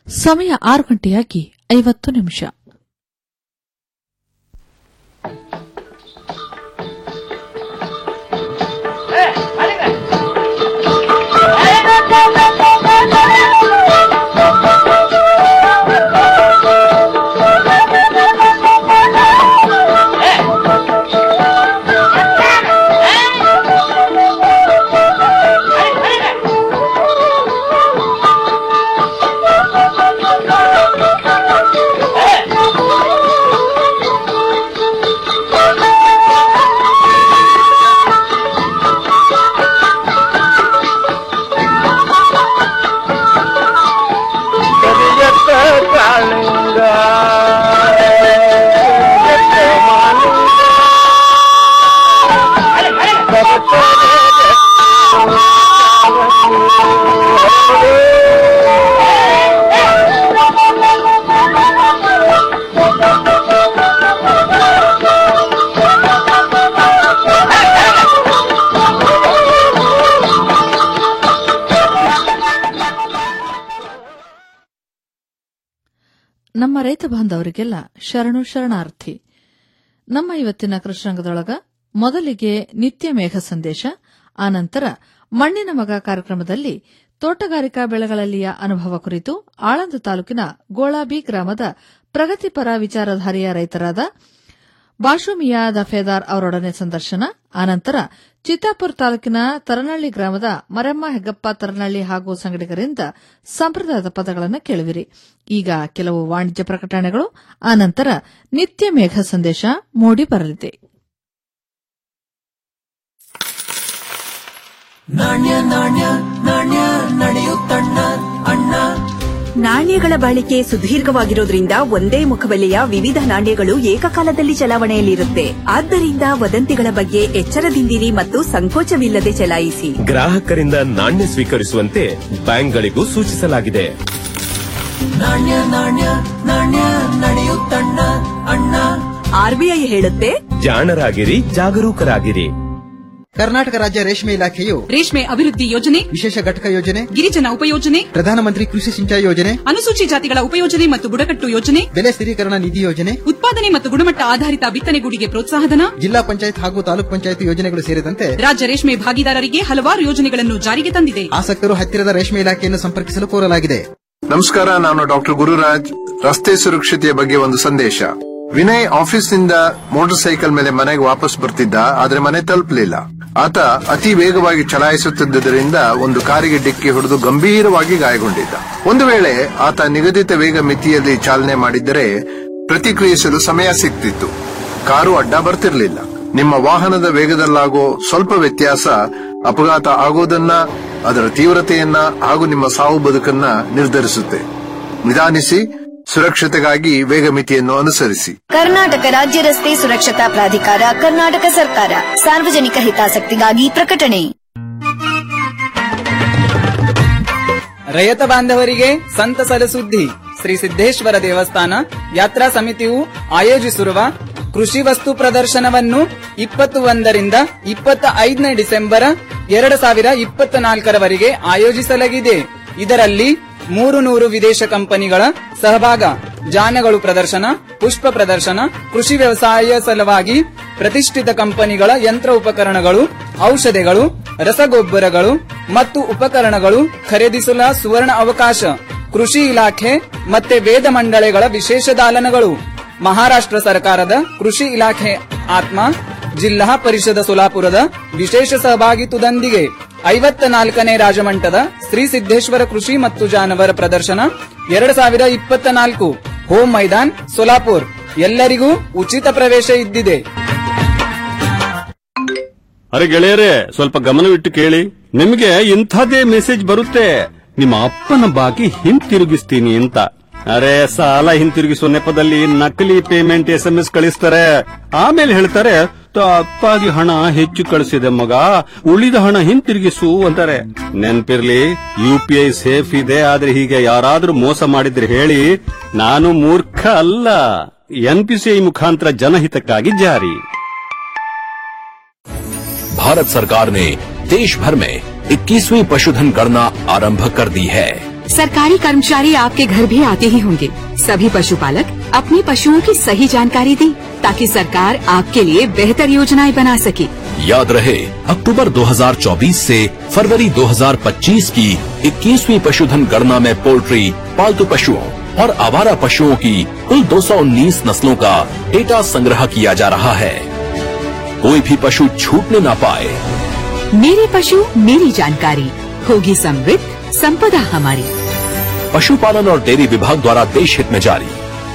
ಸಮಯ ಆರು ಗಂಟೆಯಾಗಿ ಐವತ್ತು ನಿಮಿಷ ಕರಿಯತ್ತ ಕಾಳಿಂಗ ಕರಿಯತ್ತ ಮಾಲಿಂಗ ನಮ್ಮ ರೈತ ಬಾಂಧವರಿಗೆಲ್ಲ ಶರಣು ಶರಣಾರ್ಥಿ ನಮ್ಮ ಇವತ್ತಿನ ಕೃಷ್ಣಾಂಗದೊಳಗ ಮೊದಲಿಗೆ ನಿತ್ಯ ಮೇಘ ಸಂದೇಶ ಆನಂತರ ಮಣ್ಣಿನ ಮಗ ಕಾರ್ಯಕ್ರಮದಲ್ಲಿ ತೋಟಗಾರಿಕಾ ಬೆಳೆಗಳಲ್ಲಿಯ ಅನುಭವ ಕುರಿತು ಆಳಂದ ತಾಲೂಕಿನ ಗೋಳಾಬಿ ಗ್ರಾಮದ ಪ್ರಗತಿಪರ ವಿಚಾರಧಾರಿಯ ರೈತರಾದ ಬಾಷುಮಿಯಾ ದಫೇದಾರ್ ಅವರೊಡನೆ ಸಂದರ್ಶನ ಆನಂತರ ಚಿತ್ತಾಪುರ ತಾಲೂಕಿನ ತರನಳ್ಳಿ ಗ್ರಾಮದ ಮರಮ್ಮ ಹೆಗ್ಗಪ್ಪ ತರನಳ್ಳಿ ಹಾಗೂ ಸಂಗಡಿಗರಿಂದ ಸಂಪ್ರದಾಯದ ಪದಗಳನ್ನು ಕೇಳುವಿರಿ ಈಗ ಕೆಲವು ವಾಣಿಜ್ಯ ಪ್ರಕಟಣೆಗಳು ಆನಂತರ ನಿತ್ಯ ಮೇಘ ಸಂದೇಶ ಮೂಡಿ ಬರಲಿದೆ ನಾಣ್ಯ ನಾಣ್ಯ ನಾಣ್ಯ ನಡೆಯುತ್ತಣ್ಣ ಅಣ್ಣ ನಾಣ್ಯಗಳ ಬಾಳಿಕೆ ಸುದೀರ್ಘವಾಗಿರೋದ್ರಿಂದ ಒಂದೇ ಮುಖಬೆಲೆಯ ವಿವಿಧ ನಾಣ್ಯಗಳು ಏಕಕಾಲದಲ್ಲಿ ಚಲಾವಣೆಯಲ್ಲಿರುತ್ತೆ ಆದ್ದರಿಂದ ವದಂತಿಗಳ ಬಗ್ಗೆ ಎಚ್ಚರದಿಂದಿರಿ ಮತ್ತು ಸಂಕೋಚವಿಲ್ಲದೆ ಚಲಾಯಿಸಿ ಗ್ರಾಹಕರಿಂದ ನಾಣ್ಯ ಸ್ವೀಕರಿಸುವಂತೆ ಬ್ಯಾಂಕ್ಗಳಿಗೂ ಸೂಚಿಸಲಾಗಿದೆ ನಾಣ್ಯ ನಾಣ್ಯ ನಾಣ್ಯ ನಡೆಯುತ್ತಣ್ಣ ಅಣ್ಣ ಆರ್ಬಿಐ ಹೇಳುತ್ತೆ ಜಾಣರಾಗಿರಿ ಜಾಗರೂಕರಾಗಿರಿ ಕರ್ನಾಟಕ ರಾಜ್ಯ ರೇಷ್ಮೆ ಇಲಾಖೆಯು ರೇಷ್ಮೆ ಅಭಿವೃದ್ಧಿ ಯೋಜನೆ ವಿಶೇಷ ಘಟಕ ಯೋಜನೆ ಗಿರಿಜನ ಉಪಯೋಜನೆ ಪ್ರಧಾನಮಂತ್ರಿ ಕೃಷಿ ಸಿಂಚಾಯಿ ಯೋಜನೆ ಅನುಸೂಚಿ ಜಾತಿಗಳ ಉಪಯೋಜನೆ ಮತ್ತು ಬುಡಕಟ್ಟು ಯೋಜನೆ ಬೆಲೆ ಸ್ಥಿರೀಕರಣ ನಿಧಿ ಯೋಜನೆ ಉತ್ಪಾದನೆ ಮತ್ತು ಗುಣಮಟ್ಟ ಆಧಾರಿತ ಬಿತ್ತನೆಗೂಡಿಗೆ ಪ್ರೋತ್ಸಾಹಧನ ಜಿಲ್ಲಾ ಪಂಚಾಯತ್ ಹಾಗೂ ತಾಲೂಕ್ ಪಂಚಾಯತ್ ಯೋಜನೆಗಳು ಸೇರಿದಂತೆ ರಾಜ್ಯ ರೇಷ್ಮೆ ಭಾಗಿದಾರರಿಗೆ ಹಲವಾರು ಯೋಜನೆಗಳನ್ನು ಜಾರಿಗೆ ತಂದಿದೆ ಆಸಕ್ತರು ಹತ್ತಿರದ ರೇಷ್ಮೆ ಇಲಾಖೆಯನ್ನು ಸಂಪರ್ಕಿಸಲು ಕೋರಲಾಗಿದೆ ನಮಸ್ಕಾರ ನಾನು ಡಾಕ್ಟರ್ ಗುರುರಾಜ್ ರಸ್ತೆ ಸುರಕ್ಷತೆಯ ಬಗ್ಗೆ ಒಂದು ಸಂದೇಶ ವಿನಯ್ ಆಫೀಸ್ನಿಂದ ಮೋಟಾರ್ ಸೈಕಲ್ ಮೇಲೆ ಮನೆಗೆ ವಾಪಸ್ ಬರ್ತಿದ್ದ ಆದ್ರೆ ಮನೆ ತಲುಪಲಿಲ್ಲ ಆತ ಅತಿ ವೇಗವಾಗಿ ಚಲಾಯಿಸುತ್ತಿದ್ದರಿಂದ ಒಂದು ಕಾರಿಗೆ ಡಿಕ್ಕಿ ಹೊಡೆದು ಗಂಭೀರವಾಗಿ ಗಾಯಗೊಂಡಿದ್ದ ಒಂದು ವೇಳೆ ಆತ ನಿಗದಿತ ವೇಗ ಮಿತಿಯಲ್ಲಿ ಚಾಲನೆ ಮಾಡಿದ್ದರೆ ಪ್ರತಿಕ್ರಿಯಿಸಲು ಸಮಯ ಸಿಗ್ತಿತ್ತು ಕಾರು ಅಡ್ಡ ಬರ್ತಿರ್ಲಿಲ್ಲ ನಿಮ್ಮ ವಾಹನದ ವೇಗದಲ್ಲಾಗೋ ಸ್ವಲ್ಪ ವ್ಯತ್ಯಾಸ ಅಪಘಾತ ಆಗೋದನ್ನ ಅದರ ತೀವ್ರತೆಯನ್ನ ಹಾಗೂ ನಿಮ್ಮ ಸಾವು ಬದುಕನ್ನ ನಿರ್ಧರಿಸುತ್ತೆ ನಿಧಾನಿಸಿ ಸುರಕ್ಷತೆಗಾಗಿ ವೇಗ ಮಿತಿಯನ್ನು ಅನುಸರಿಸಿ ಕರ್ನಾಟಕ ರಾಜ್ಯ ರಸ್ತೆ ಸುರಕ್ಷತಾ ಪ್ರಾಧಿಕಾರ ಕರ್ನಾಟಕ ಸರ್ಕಾರ ಸಾರ್ವಜನಿಕ ಹಿತಾಸಕ್ತಿಗಾಗಿ ಪ್ರಕಟಣೆ ರೈತ ಬಾಂಧವರಿಗೆ ಸಂತಸದ ಸುದ್ದಿ ಶ್ರೀ ಸಿದ್ದೇಶ್ವರ ದೇವಸ್ಥಾನ ಯಾತ್ರಾ ಸಮಿತಿಯು ಆಯೋಜಿಸಿರುವ ಕೃಷಿ ವಸ್ತು ಪ್ರದರ್ಶನವನ್ನು ಇಪ್ಪತ್ತು ಒಂದರಿಂದ ಇಪ್ಪತ್ತ ಐದನೇ ಡಿಸೆಂಬರ್ ಎರಡು ಸಾವಿರ ಇಪ್ಪತ್ತ ನಾಲ್ಕರವರೆಗೆ ಆಯೋಜಿಸಲಾಗಿದೆ ಇದರಲ್ಲಿ ಮೂರು ನೂರು ವಿದೇಶ ಕಂಪನಿಗಳ ಸಹಭಾಗ ಜಾನಗಳು ಪ್ರದರ್ಶನ ಪುಷ್ಪ ಪ್ರದರ್ಶನ ಕೃಷಿ ವ್ಯವಸಾಯ ಸಲುವಾಗಿ ಪ್ರತಿಷ್ಠಿತ ಕಂಪನಿಗಳ ಯಂತ್ರ ಉಪಕರಣಗಳು ಔಷಧಿಗಳು ರಸಗೊಬ್ಬರಗಳು ಮತ್ತು ಉಪಕರಣಗಳು ಖರೀದಿಸಲ ಸುವರ್ಣ ಅವಕಾಶ ಕೃಷಿ ಇಲಾಖೆ ಮತ್ತೆ ವೇದ ಮಂಡಳಿಗಳ ವಿಶೇಷ ದಾಲನಗಳು ಮಹಾರಾಷ್ಟ್ರ ಸರ್ಕಾರದ ಕೃಷಿ ಇಲಾಖೆ ಆತ್ಮ ಜಿಲ್ಲಾ ಪರಿಷದ ಸೋಲಾಪುರದ ವಿಶೇಷ ಸಹಭಾಗಿತ್ವದೊಂದಿಗೆ ಐವತ್ತ ನಾಲ್ಕನೇ ರಾಜಮಂಟದ ಶ್ರೀ ಸಿದ್ದೇಶ್ವರ ಕೃಷಿ ಮತ್ತು ಜಾನವರ ಪ್ರದರ್ಶನ ಎರಡು ಸಾವಿರ ಇಪ್ಪತ್ತ ನಾಲ್ಕು ಹೋಮ್ ಮೈದಾನ್ ಸೋಲಾಪುರ್ ಎಲ್ಲರಿಗೂ ಉಚಿತ ಪ್ರವೇಶ ಇದ್ದಿದೆ ಅರೆ ಗೆಳೆಯರೇ ಸ್ವಲ್ಪ ಗಮನವಿಟ್ಟು ಕೇಳಿ ನಿಮಗೆ ಇಂಥದ್ದೇ ಮೆಸೇಜ್ ಬರುತ್ತೆ ನಿಮ್ಮ ಅಪ್ಪನ ಬಾಕಿ ಹಿಂತಿರುಗಿಸ್ತೀನಿ ಅಂತ ಅರೆ ಸಾಲ ಹಿಂತಿರುಗಿಸುವ ನೆಪದಲ್ಲಿ ನಕಲಿ ಪೇಮೆಂಟ್ ಎಸ್ ಎಂ ಎಸ್ ಕಳಿಸ್ತಾರೆ ಆಮೇಲೆ ಹೇಳ್ತಾರೆ ತಪ್ಪಾಗಿ ಹಣ ಹೆಚ್ಚು ಕಳಿಸಿದೆ ಮಗ ಉಳಿದ ಹಣ ಹಿಂತಿರುಗಿಸು ಅಂತಾರೆ ನೆನ್ಪಿರ್ಲಿ ಯು ಪಿ ಐ ಸೇಫ್ ಇದೆ ಆದ್ರೆ ಹೀಗೆ ಯಾರಾದ್ರೂ ಮೋಸ ಮಾಡಿದ್ರೆ ಹೇಳಿ ನಾನು ಮೂರ್ಖ ಅಲ್ಲ ಎನ್ಪಿಸಿಐ ಮುಖಾಂತರ ಜನಹಿತಕ್ಕಾಗಿ ಜಾರಿ भारत सरकार ने देश भर में 21वीं पशुधन गणना आरंभ कर दी है सरकारी कर्मचारी आपके घर भी आते ही होंगे सभी पशुपालक अपने पशुओं की सही जानकारी दें ताकि सरकार आपके लिए बेहतर योजनाएं बना सके याद रहे अक्टूबर 2024 से फरवरी 2025 की 21वीं पशुधन गणना में पोल्ट्री पालतू पशुओं और आवारा पशुओं की कुल 219 नस्लों का डेटा संग्रह किया जा रहा है कोई भी पशु छूटने ना पाए मेरे पशु मेरी जानकारी होगी समृद्ध संपदा हमारी पशुपालन और डेयरी विभाग द्वारा देश हित में जारी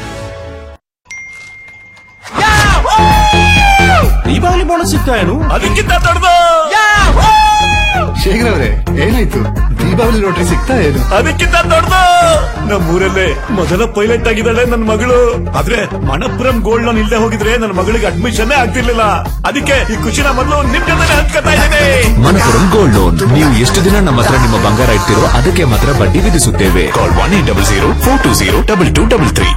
ದೀಪಾವಳಿ ಬೋನಸ್ ಸಿಗ್ತಾ ಏನು ಅದಕ್ಕಿಂತ ದೊಡ್ಡದು ಶೇಖರ್ ಅವರೇ ಏನಾಯ್ತು ದೀಪಾವಳಿ ಲಾಟ್ರಿ ಸಿಗ್ತಾ ಏನು ಅದಕ್ಕಿಂತ ದೊಡ್ಡದು ನಮ್ಮೂರಲ್ಲೇ ಮೊದಲ ಪೈಲಟ್ ಆಗಿದ್ದಾಳೆ ನನ್ನ ಮಗಳು ಆದ್ರೆ ಮಣಪುರಂ ಗೋಲ್ಡ್ ಲೋನ್ ಇಲ್ಲದೆ ಹೋಗಿದ್ರೆ ನನ್ನ ಮಗಳಿಗೆ ಅಡ್ಮಿಷನ್ ಆಗ್ತಿರ್ಲಿಲ್ಲ ಅದಕ್ಕೆ ಈ ಖುಷಿನ ಮೊದಲು ನಿಮ್ ಜೊತೆ ಹಂಚ್ಕೊತಾ ಇದ್ದೇನೆ ಮನಪುರಂ ಗೋಲ್ಡ್ ಲೋನ್ ನೀವು ಎಷ್ಟು ದಿನ ನಮ್ಮ ಹತ್ರ ನಿಮ್ಮ ಬಂಗಾರ ಇಡ್ತೀರೋ ಅದಕ್ಕೆ ಮಾತ್ರ ಬಡ್ಡಿ ವಿಧಿಸುತ್ತೇವೆ call one eight double zero four two zero double two double three